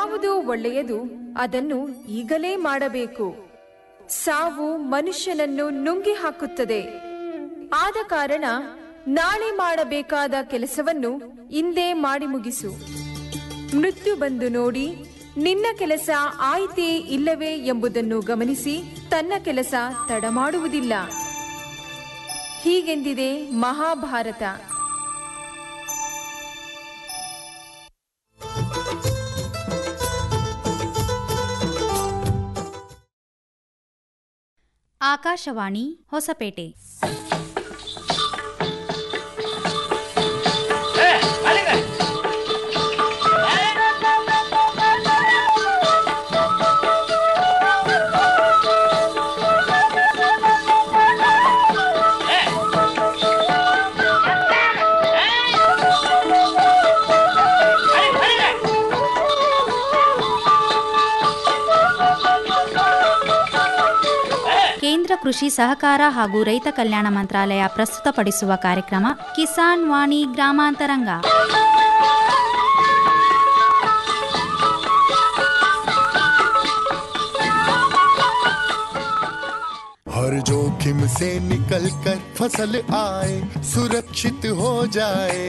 ಯಾವುದು ಒಳ್ಳೆಯದು ಅದನ್ನು ಈಗಲೇ ಮಾಡಬೇಕು ಸಾವು ಮನುಷ್ಯನನ್ನು ನುಂಗಿ ಹಾಕುತ್ತದೆ ಆದ ಕಾರಣ ನಾಳೆ ಮಾಡಬೇಕಾದ ಕೆಲಸವನ್ನು ಇಂದೇ ಮಾಡಿ ಮುಗಿಸು ಮೃತ್ಯು ಬಂದು ನೋಡಿ ನಿನ್ನ ಕೆಲಸ ಆಯ್ತೇ ಇಲ್ಲವೇ ಎಂಬುದನ್ನು ಗಮನಿಸಿ ತನ್ನ ಕೆಲಸ ತಡ ಮಾಡುವುದಿಲ್ಲ ಹೀಗೆಂದಿದೆ ಮಹಾಭಾರತ ಆಕಾಶವಾಣಿ ಹೊಸಪೇಟೆ ಕೇಂದ್ರ ಕೃಷಿ ಸಹಕಾರ ಹಾಗೂ ರೈತ ಕಲ್ಯಾಣ ಮಂತ್ರಾಲಯ ಪ್ರಸ್ತುತಪಡಿಸುವ ಕಾರ್ಯಕ್ರಮ ಕಿಸಾನ್ ವಾಣಿ ಗ್ರಾಮಾಂತರಂಗ हर जोखिम से निकल कर फसल आए सुरक्षित हो जाए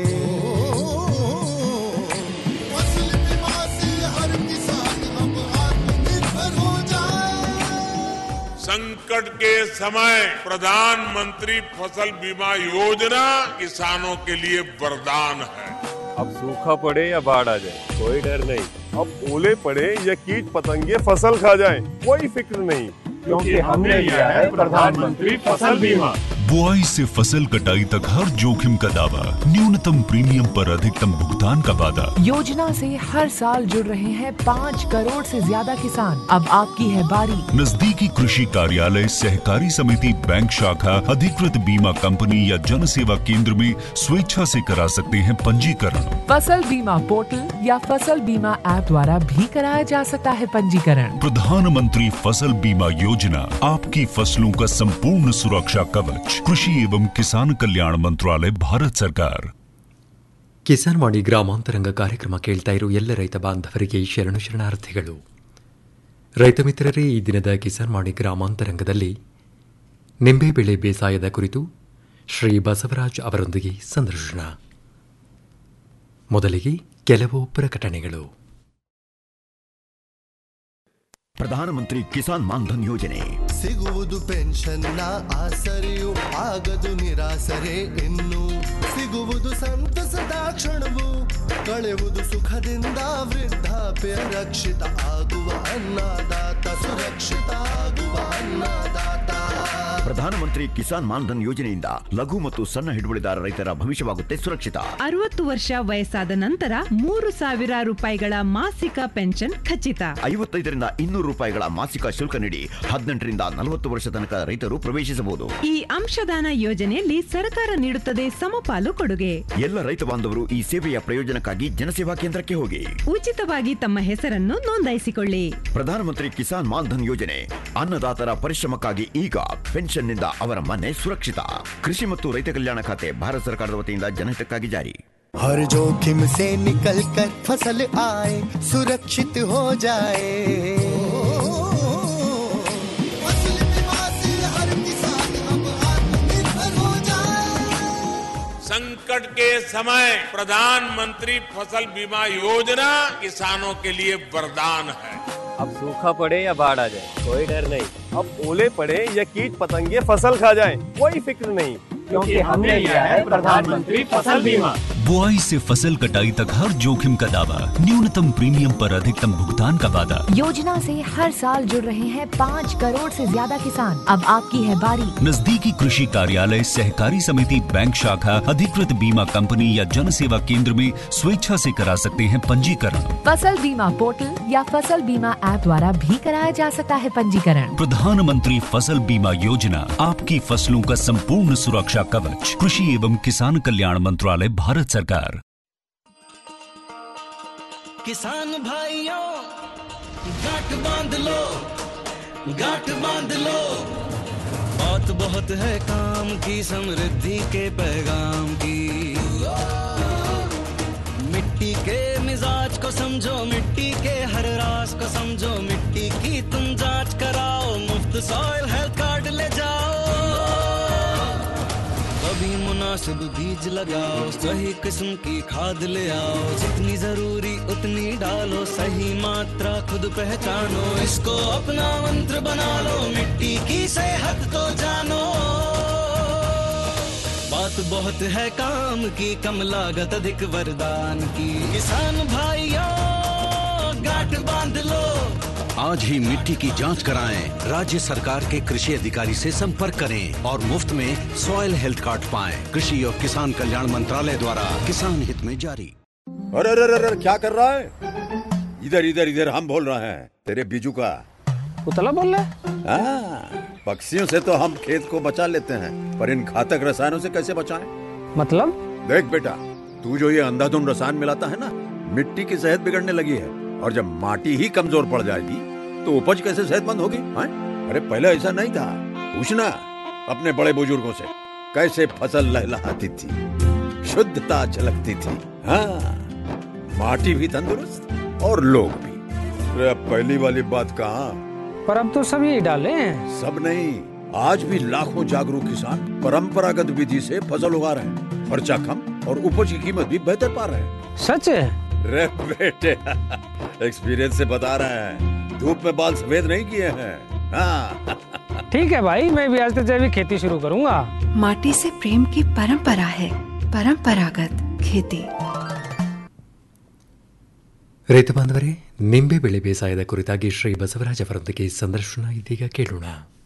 फसल बीमा से हर किसान अब आत्मनिर्भर हो जाए संकट के समय प्रधानमंत्री फसल बीमा योजना किसानों के लिए वरदान है अब सूखा पड़े या बाढ़ आ जाए कोई डर नहीं अब ओले पड़े या कीट पतंगे फसल खा जाए कोई फिक्र नहीं क्योंकि हमने लिया है प्रधानमंत्री फसल बीमा बुआई से फसल कटाई तक हर जोखिम का दावा न्यूनतम प्रीमियम पर अधिकतम भुगतान का वादा योजना से हर साल जुड़ रहे हैं पाँच करोड़ से ज्यादा किसान अब आपकी है बारी नजदीकी कृषि कार्यालय सहकारी समिति बैंक शाखा अधिकृत बीमा कंपनी या जन सेवा केंद्र में स्वेच्छा से करा सकते हैं पंजीकरण फसल बीमा पोर्टल या फसल बीमा ऐप द्वारा भी कराया जा सकता है पंजीकरण प्रधानमंत्री फसल बीमा योजना आपकी फसलों का संपूर्ण सुरक्षा कवच कृषि एवं किसान कल्याण मंत्रालय भारत सरकार ಕಿಸಾನ್ ವಾಣಿ ಗ್ರಾಮಾಂತರಂಗ ಕಾರ್ಯಕ್ರಮ ಕೇಳ್ತಾ ಇರೋ ಎಲ್ಲ ರೈತ ಬಾಂಧವರಿಗೆ ಶರಣು ಶರಣಾರ್ಥಿಗಳು ರೈತ ಮಿತ್ರರೇ ಈ ದಿನದ ಕಿಸಾನ್ ವಾಣಿ ಗ್ರಾಮಾಂತರಂಗದಲ್ಲಿ ನಿಂಬೆ ಬೆಳೆ ಬೇಸಾಯದ ಕುರಿತು ಶ್ರೀ ಬಸವರಾಜ್ ಅವರೊಂದಿಗೆ ಸಂದರ್ಶನ ಮೊದಲಿಗೆ ಕೆಲವು ಪ್ರಕಟಣೆಗಳು ಪ್ರಧಾನಮಂತ್ರಿ ಕಿಸಾನ್ ಮಾನ್ಧನ್ ಯೋಜನೆ ಸಿಗುವುದು ಪೆನ್ಷನ್ನ ಆಸರೆಯು ಆಗದು ನಿರಾಸರೆ ಇನ್ನು ಸಿಗುವುದು ಸಂತಸದ ಕ್ಷಣವು ಕಳೆಯುವುದು ಸುಖದಿಂದ ವೃದ್ಧಾಪ್ಯ ರಕ್ಷಿತ ಆಗುವ ಅನ್ನದಾತ ಸುರಕ್ಷಿತ ಆಗುವ ಅನ್ನದಾತ ಪ್ರಧಾನಮಂತ್ರಿ ಕಿಸಾನ್ ಮಾನ್ಧನ್ ಯೋಜನೆಯಿಂದ ಲಘು ಮತ್ತು ಸಣ್ಣ ಹಿಡುವಳಿದಾರ ರೈತರ ಭವಿಷ್ಯವಾಗುತ್ತೆ ಸುರಕ್ಷಿತ ಅರವತ್ತು ವರ್ಷ ವಯಸ್ಸಾದ ನಂತರ ಮೂರು ಸಾವಿರ ರೂಪಾಯಿಗಳ ಮಾಸಿಕ ಪೆನ್ಷನ್ ಖಚಿತ ಐವತ್ತೈದರಿಂದ ಇನ್ನೂರು ರೂಪಾಯಿಗಳ ಮಾಸಿಕ ಶುಲ್ಕ ನೀಡಿ ಹದಿನೆಂಟರಿಂದ ನಲವತ್ತು ವರ್ಷ ತನಕ ರೈತರು ಪ್ರವೇಶಿಸಬಹುದು ಈ ಅಂಶದಾನ ಯೋಜನೆಯಲ್ಲಿ ಸರ್ಕಾರ ನೀಡುತ್ತದೆ ಸಮಪಾಲು ಕೊಡುಗೆ ಎಲ್ಲ ರೈತ ಬಾಂಧವರು ಈ ಸೇವೆಯ ಪ್ರಯೋಜನಕ್ಕಾಗಿ ಜನಸೇವಾ ಕೇಂದ್ರಕ್ಕೆ ಹೋಗಿ ಉಚಿತವಾಗಿ ತಮ್ಮ ಹೆಸರನ್ನು ನೋಂದಾಯಿಸಿಕೊಳ್ಳಿ ಪ್ರಧಾನಮಂತ್ರಿ ಕಿಸಾನ್ ಮಾನ್ಧನ್ ಯೋಜನೆ ಅನ್ನದಾತರ ಪರಿಶ್ರಮಕ್ಕಾಗಿ ಈಗ ಪೆನ್ಷನ್ನಿಂದ ಅವರ ಮನೆ ಸುರಕ್ಷಿತ ಕೃಷಿ ಮತ್ತು ರೈತ ಕಲ್ಯಾಣ ಖಾತೆ ಭಾರತ ಸರ್ಕಾರದ ವತಿಯಿಂದ ಜನಹಿತಕ್ಕಾಗಿ ಜಾರಿ हर जोखिम से निकल कर फसल आए सुरक्षित हो जाए फसल बीमा से हर किसान अब आत्मनिर्भर हो जाए संकट के समय प्रधानमंत्री फसल बीमा योजना किसानों के लिए वरदान है अब सूखा पड़े या बाढ़ आ जाए कोई डर नहीं अब ओले पड़े या कीट पतंगे फसल खा जाए कोई फिक्र नहीं क्योंकि हमने लिया है प्रधानमंत्री फसल बीमा बुआई से फसल कटाई तक हर जोखिम का दावा न्यूनतम प्रीमियम पर अधिकतम भुगतान का वादा योजना से हर साल जुड़ रहे हैं पाँच करोड़ से ज्यादा किसान अब आपकी है बारी नजदीकी कृषि कार्यालय सहकारी समिति बैंक शाखा अधिकृत बीमा कंपनी या जन सेवा केंद्र में स्वेच्छा से करा सकते हैं पंजीकरण फसल बीमा पोर्टल या फसल बीमा ऐप द्वारा भी कराया जा सकता है पंजीकरण प्रधानमंत्री फसल बीमा योजना आपकी फसलों का संपूर्ण सुरक्षा कवच कृषि एवं किसान कल्याण मंत्रालय भारत सरकार किसान भाइयों गांठ बांध लो गांठ बांध लो बात बहुत है काम की समृद्धि के पैगाम की मिट्टी के मिजाज को समझो मिट्टी के सॉइल हेल्थ कार्ड ले जाओ कभी मुनासिब बीज लगाओ सही किस्म की खाद ले आओ जितनी जरूरी उतनी डालो सही मात्रा खुद पहचानो इसको अपना मंत्र बना लो मिट्टी की सेहत को जानो बात बहुत है काम की कम लागत अधिक वरदान की किसान भाइयों गांठ बांध लो आज ही मिट्टी की जांच कराएं राज्य सरकार के कृषि अधिकारी से संपर्क करें और मुफ्त में सॉइल हेल्थ कार्ड पाएं कृषि और किसान कल्याण मंत्रालय द्वारा किसान हित में जारी अरे अरे अरे अरे, क्या कर रहा है इधर इधर इधर हम बोल रहे हैं तेरे बीजू का उतला बोल रहा है हाँ, पक्षियों से तो हम खेत को बचा लेते हैं पर इन घातक रसायनों से कैसे बचाएं? मतलब देख बेटा तू जो ये अंधाधुंध रसायन मिलाता है ना मिट्टी की सेहत बिगड़ने लगी है और जब माटी ही कमजोर पड़ जाएगी तो उपज कैसे सेहतमंद होगी हाँ? अरे पहले ऐसा नहीं था पूछना अपने बड़े बुजुर्गों से कैसे फसल लहलहाती थी शुद्धता झलकती थी हाँ माटी भी तंदुरुस्त और लोग भी अरे अब पहली वाली बात कहाँ पर अब तो सब यही डाले हैं सब नहीं आज भी लाखों जागरूक किसान परंपरागत विधि से फसल उगा रहे हैं खर्चा कम और उपज की कीमत भी बेहतर पा रहे हैं सच है रे बेटे एक्सपीरियंस से बता रहे हैं धूप में बाल सफेद नहीं किए हैं हाँ ठीक है भाई मैं भी आज से जैविक खेती शुरू करूंगा माटी से प्रेम की परंपरा है परंपरागत खेती ರೈತ ಬಾಂಧವರೇ ನಿಂಬೆ ಬೆಳೆ ಬೇಸಾಯದ ಕುರಿತಾಗಿ ಶ್ರೀ ಬಸವರಾಜ್ ಅವರೊಂದಿಗೆ ಸಂದರ್ಶನ ಇದೀಗ ಕೇಳೋಣ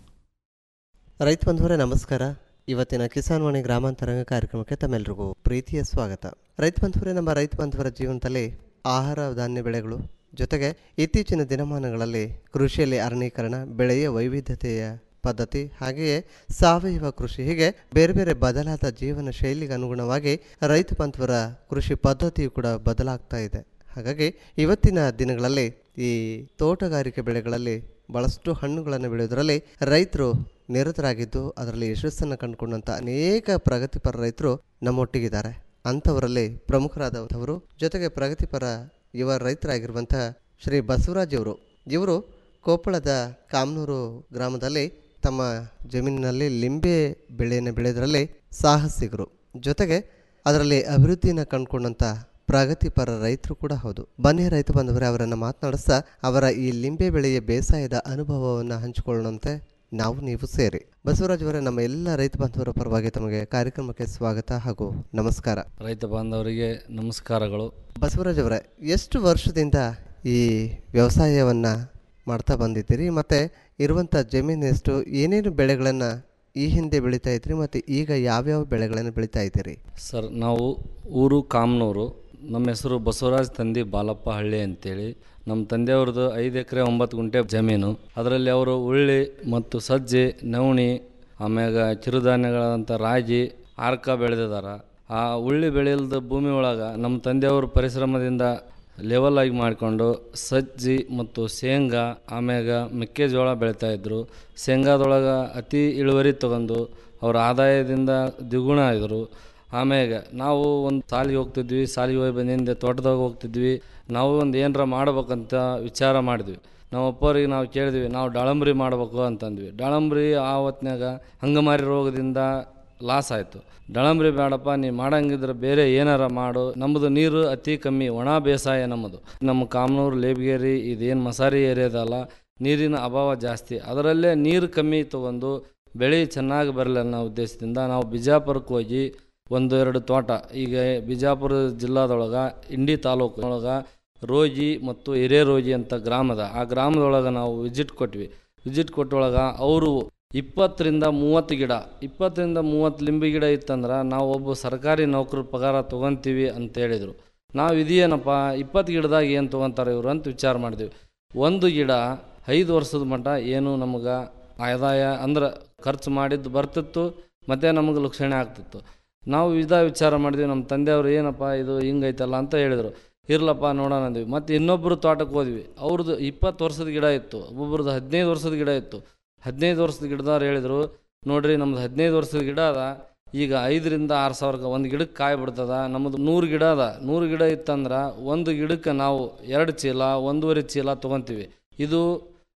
ರೈತ ಬಂಧುವರೇ ನಮಸ್ಕಾರ ಇವತ್ತಿನ ಕಿಸಾನ್ ವಾಣಿ ಗ್ರಾಮಾಂತರಂಗ ಕಾರ್ಯಕ್ರಮಕ್ಕೆ ತಮ್ಮೆಲ್ಲರಿಗೂ ಪ್ರೀತಿಯ ಸ್ವಾಗತ ರೈತ ಬಂಧುವರೇ ನಮ್ಮ ರೈತ ಬಾಂಧವರ ಜೀವನದಲ್ಲಿ ಆಹಾರ ಧಾನ್ಯ ಬೆಳೆಗಳು ಜೊತೆಗೆ ಇತ್ತೀಚಿನ ದಿನಮಾನಗಳಲ್ಲಿ ಕೃಷಿಯಲ್ಲಿ ಅರಣ್ಯೀಕರಣ ಬೆಳೆಯ ವೈವಿಧ್ಯತೆಯ ಪದ್ಧತಿ ಹಾಗೆಯೇ ಸಾವಯವ ಕೃಷಿ ಹೀಗೆ ಬೇರೆ ಬೇರೆ ಬದಲಾದ ಜೀವನ ಶೈಲಿಗೆ ಅನುಗುಣವಾಗಿ ರೈತ ಬಾಂಧವರ ಕೃಷಿ ಪದ್ಧತಿಯು ಕೂಡ ಬದಲಾಗ್ತಾ ಇದೆ ಹಾಗಾಗಿ ಇವತ್ತಿನ ದಿನಗಳಲ್ಲಿ ಈ ತೋಟಗಾರಿಕೆ ಬೆಳೆಗಳಲ್ಲಿ ಭಾಳಷ್ಟು ಹಣ್ಣುಗಳನ್ನು ಬೆಳೆಯೋದರಲ್ಲಿ ರೈತರು ನಿರತರಾಗಿದ್ದು ಅದರಲ್ಲಿ ಯಶಸ್ಸನ್ನು ಕಂಡುಕೊಂಡಂಥ ಅನೇಕ ಪ್ರಗತಿಪರ ರೈತರು ನಮ್ಮೊಟ್ಟಿಗಿದ್ದಾರೆ ಅಂಥವರಲ್ಲಿ ಪ್ರಮುಖರಾದವರು ಜೊತೆಗೆ ಪ್ರಗತಿಪರ ಯುವ ರೈತರಾಗಿರುವಂಥ ಶ್ರೀ ಬಸವರಾಜ್ ಅವರು ಇವರು ಕೊಪ್ಪಳದ ಕಾಮನೂರು ಗ್ರಾಮದಲ್ಲಿ ತಮ್ಮ ಜಮೀನಿನಲ್ಲಿ ಲಿಂಬೆ ಬೆಳೆಯನ್ನು ಬೆಳೆಯೋದರಲ್ಲಿ ಸಾಹಸಿಗರು ಜೊತೆಗೆ ಅದರಲ್ಲಿ ಅಭಿವೃದ್ಧಿಯನ್ನು ಕಂಡುಕೊಂಡಂಥ ಪ್ರಗತಿಪರ ರೈತರು ಕೂಡ ಹೌದು ಬನ್ನಿ ರೈತ ಬಂಧುವರೇ ಅವರನ್ನು ಮಾತನಾಡಿಸ್ತಾ ಅವರ ಈ ಲಿಂಬೆ ಬೆಳೆಯ ಬೇಸಾಯದ ಅನುಭವವನ್ನು ಹಂಚಿಕೊಳ್ಳುವಂತೆ ನಾವು ನೀವು ಸೇರಿ ಬಸವರಾಜ್ ಅವರೇ ನಮ್ಮ ಎಲ್ಲ ರೈತ ಬಾಂಧವರ ಪರವಾಗಿ ತಮಗೆ ಕಾರ್ಯಕ್ರಮಕ್ಕೆ ಸ್ವಾಗತ ಹಾಗೂ ನಮಸ್ಕಾರ ರೈತ ಬಾಂಧವರಿಗೆ ನಮಸ್ಕಾರಗಳು ಬಸವರಾಜ್ ಅವರೇ ಎಷ್ಟು ವರ್ಷದಿಂದ ಈ ವ್ಯವಸಾಯವನ್ನು ಮಾಡ್ತಾ ಬಂದಿದ್ದೀರಿ ಮತ್ತು ಇರುವಂಥ ಜಮೀನು ಎಷ್ಟು ಏನೇನು ಬೆಳೆಗಳನ್ನು ಈ ಹಿಂದೆ ಬೆಳೀತಾ ಇದ್ರಿ ಮತ್ತು ಈಗ ಯಾವ್ಯಾವ ಬೆಳೆಗಳನ್ನು ಬೆಳೀತಾ ಇದ್ದೀರಿ ಸರ್ ನಾವು ಊರು ಕಾಮನೂರು ನಮ್ಮ ಹೆಸರು ಬಸವರಾಜ್ ತಂದೆ ಬಾಲಪ್ಪ ಹಳ್ಳಿ ಅಂತೇಳಿ ನಮ್ಮ ತಂದೆಯವ್ರದ್ದು ಐದು ಎಕರೆ ಒಂಬತ್ತು ಗುಂಟೆ ಜಮೀನು ಅದರಲ್ಲಿ ಅವರು ಉಳ್ಳಿ ಮತ್ತು ಸಜ್ಜೆ ನವಣಿ ಆಮ್ಯಾಗ ಕಿರುಧಾನ್ಯಗಳಾದಂಥ ರಾಗಿ ಆರ್ಕ ಬೆಳೆದಿದ್ದಾರೆ ಆ ಉಳ್ಳಿ ಬೆಳೆಯಲ್ದ ಭೂಮಿ ಒಳಗೆ ನಮ್ಮ ತಂದೆಯವರು ಪರಿಶ್ರಮದಿಂದ ಲೆವೆಲ್ ಆಗಿ ಮಾಡಿಕೊಂಡು ಸಜ್ಜಿ ಮತ್ತು ಶೇಂಗಾ ಆಮ್ಯಾಗ ಮೆಕ್ಕೆಜೋಳ ಬೆಳೀತಾಯಿದ್ರು ಶೇಂಗಾದೊಳಗೆ ಅತಿ ಇಳುವರಿ ತಗೊಂಡು ಅವ್ರ ಆದಾಯದಿಂದ ದ್ವಿಗುಣ ಆದರು ಆಮ್ಯಾಗ ನಾವು ಒಂದು ಸಾಲಿಗೆ ಹೋಗ್ತಿದ್ವಿ ಸಾಲಿಗೆ ಹೋಗಿ ಬಂದಿಂದ ತೋಟದಾಗ ಹೋಗ್ತಿದ್ವಿ ನಾವು ಒಂದು ಏನರ ಮಾಡ್ಬೇಕಂತ ವಿಚಾರ ಮಾಡಿದ್ವಿ ನಮ್ಮ ಅಪ್ಪವ್ರಿಗೆ ನಾವು ಕೇಳಿದ್ವಿ ನಾವು ದಾಳಂಬ್ರಿ ಮಾಡ್ಬೇಕು ಅಂತಂದ್ವಿ ದಾಳಂಬ್ರಿ ಆ ಹೊತ್ನ್ಯಾಗ ಹಂಗಮಾರಿ ರೋಗದಿಂದ ಲಾಸ್ ಆಯಿತು ದಾಳಂಬ್ರಿ ಬೇಡಪ್ಪ ನೀ ಮಾಡಂಗಿದ್ರೆ ಬೇರೆ ಏನಾರ ಮಾಡು ನಮ್ಮದು ನೀರು ಅತಿ ಕಮ್ಮಿ ಒಣ ಬೇಸಾಯ ನಮ್ಮದು ನಮ್ಮ ಕಾಮನೂರು ಲೇಬಗೇರಿ ಇದೇನು ಮಸಾರಿ ಏರಿಯಾದಲ್ಲ ನೀರಿನ ಅಭಾವ ಜಾಸ್ತಿ ಅದರಲ್ಲೇ ನೀರು ಕಮ್ಮಿ ತೊಗೊಂಡು ಬೆಳೆ ಚೆನ್ನಾಗಿ ಬರಲಿ ಅನ್ನೋ ಉದ್ದೇಶದಿಂದ ನಾವು ಬಿಜಾಪುರಕ್ಕೆ ಹೋಗಿ ಒಂದು ಎರಡು ತೋಟ ಈಗ ಬಿಜಾಪುರ ಜಿಲ್ಲಾದೊಳಗೆ ಇಂಡಿ ತಾಲೂಕು ಒಳಗೆ ರೋಜಿ ಮತ್ತು ಹಿರೇರೋಜಿ ಅಂತ ಗ್ರಾಮದ ಆ ಗ್ರಾಮದೊಳಗೆ ನಾವು ವಿಸಿಟ್ ಕೊಟ್ವಿ ವಿಸಿಟ್ ಕೊಟ್ಟೊಳಗೆ ಅವರು ಇಪ್ಪತ್ತರಿಂದ ಮೂವತ್ತು ಗಿಡ ಇಪ್ಪತ್ತರಿಂದ ಮೂವತ್ತು ಲಿಂಬೆ ಗಿಡ ಇತ್ತಂದ್ರೆ ನಾವು ಒಬ್ಬ ಸರ್ಕಾರಿ ನೌಕರ ಪಗಾರ ತೊಗೊತೀವಿ ಅಂತ ಹೇಳಿದರು ನಾವು ಇದೇನಪ್ಪ ಇಪ್ಪತ್ತು ಗಿಡದಾಗ ಏನು ತೊಗೊತಾರೆ ಇವರು ಅಂತ ವಿಚಾರ ಮಾಡಿದ್ವಿ ಒಂದು ಗಿಡ ಐದು ವರ್ಷದ ಮಟ್ಟ ಏನು ನಮಗೆ ಆದಾಯ ಅಂದ್ರೆ ಖರ್ಚು ಮಾಡಿದ್ದು ಬರ್ತಿತ್ತು ಮತ್ತು ನಮಗೆ ಲಕ್ಷಣೆ ಆಗ್ತಿತ್ತು ನಾವು ಇದ ವಿಚಾರ ಮಾಡಿದ್ವಿ ನಮ್ಮ ತಂದೆಯವರು ಏನಪ್ಪ ಇದು ಹಿಂಗೈತಲ್ಲ ಅಂತ ಹೇಳಿದರು ಇರ್ಲಪ್ಪ ನೋಡೋಣ ಅಂದ್ವಿ ಮತ್ತು ಇನ್ನೊಬ್ಬರು ತೋಟಕ್ಕೆ ಹೋದ್ವಿ ಅವ್ರದ್ದು ಇಪ್ಪತ್ತು ವರ್ಷದ ಗಿಡ ಇತ್ತು ಒಬ್ಬೊಬ್ರದ್ದು ಹದಿನೈದು ವರ್ಷದ ಗಿಡ ಇತ್ತು ಹದಿನೈದು ವರ್ಷದ ಗಿಡದವ್ರು ಹೇಳಿದರು ನೋಡ್ರಿ ನಮ್ದು ಹದಿನೈದು ವರ್ಷದ ಗಿಡ ಅದ ಈಗ ಐದರಿಂದ ಆರು ಸಾವಿರಕ್ಕೆ ಒಂದು ಗಿಡಕ್ಕೆ ಕಾಯಿ ಬಿಡ್ತದ ನಮ್ಮದು ನೂರು ಗಿಡ ಅದ ನೂರು ಗಿಡ ಇತ್ತಂದ್ರೆ ಒಂದು ಗಿಡಕ್ಕೆ ನಾವು ಎರಡು ಚೀಲ ಒಂದೂವರೆ ಚೀಲ ತೊಗೊತೀವಿ ಇದು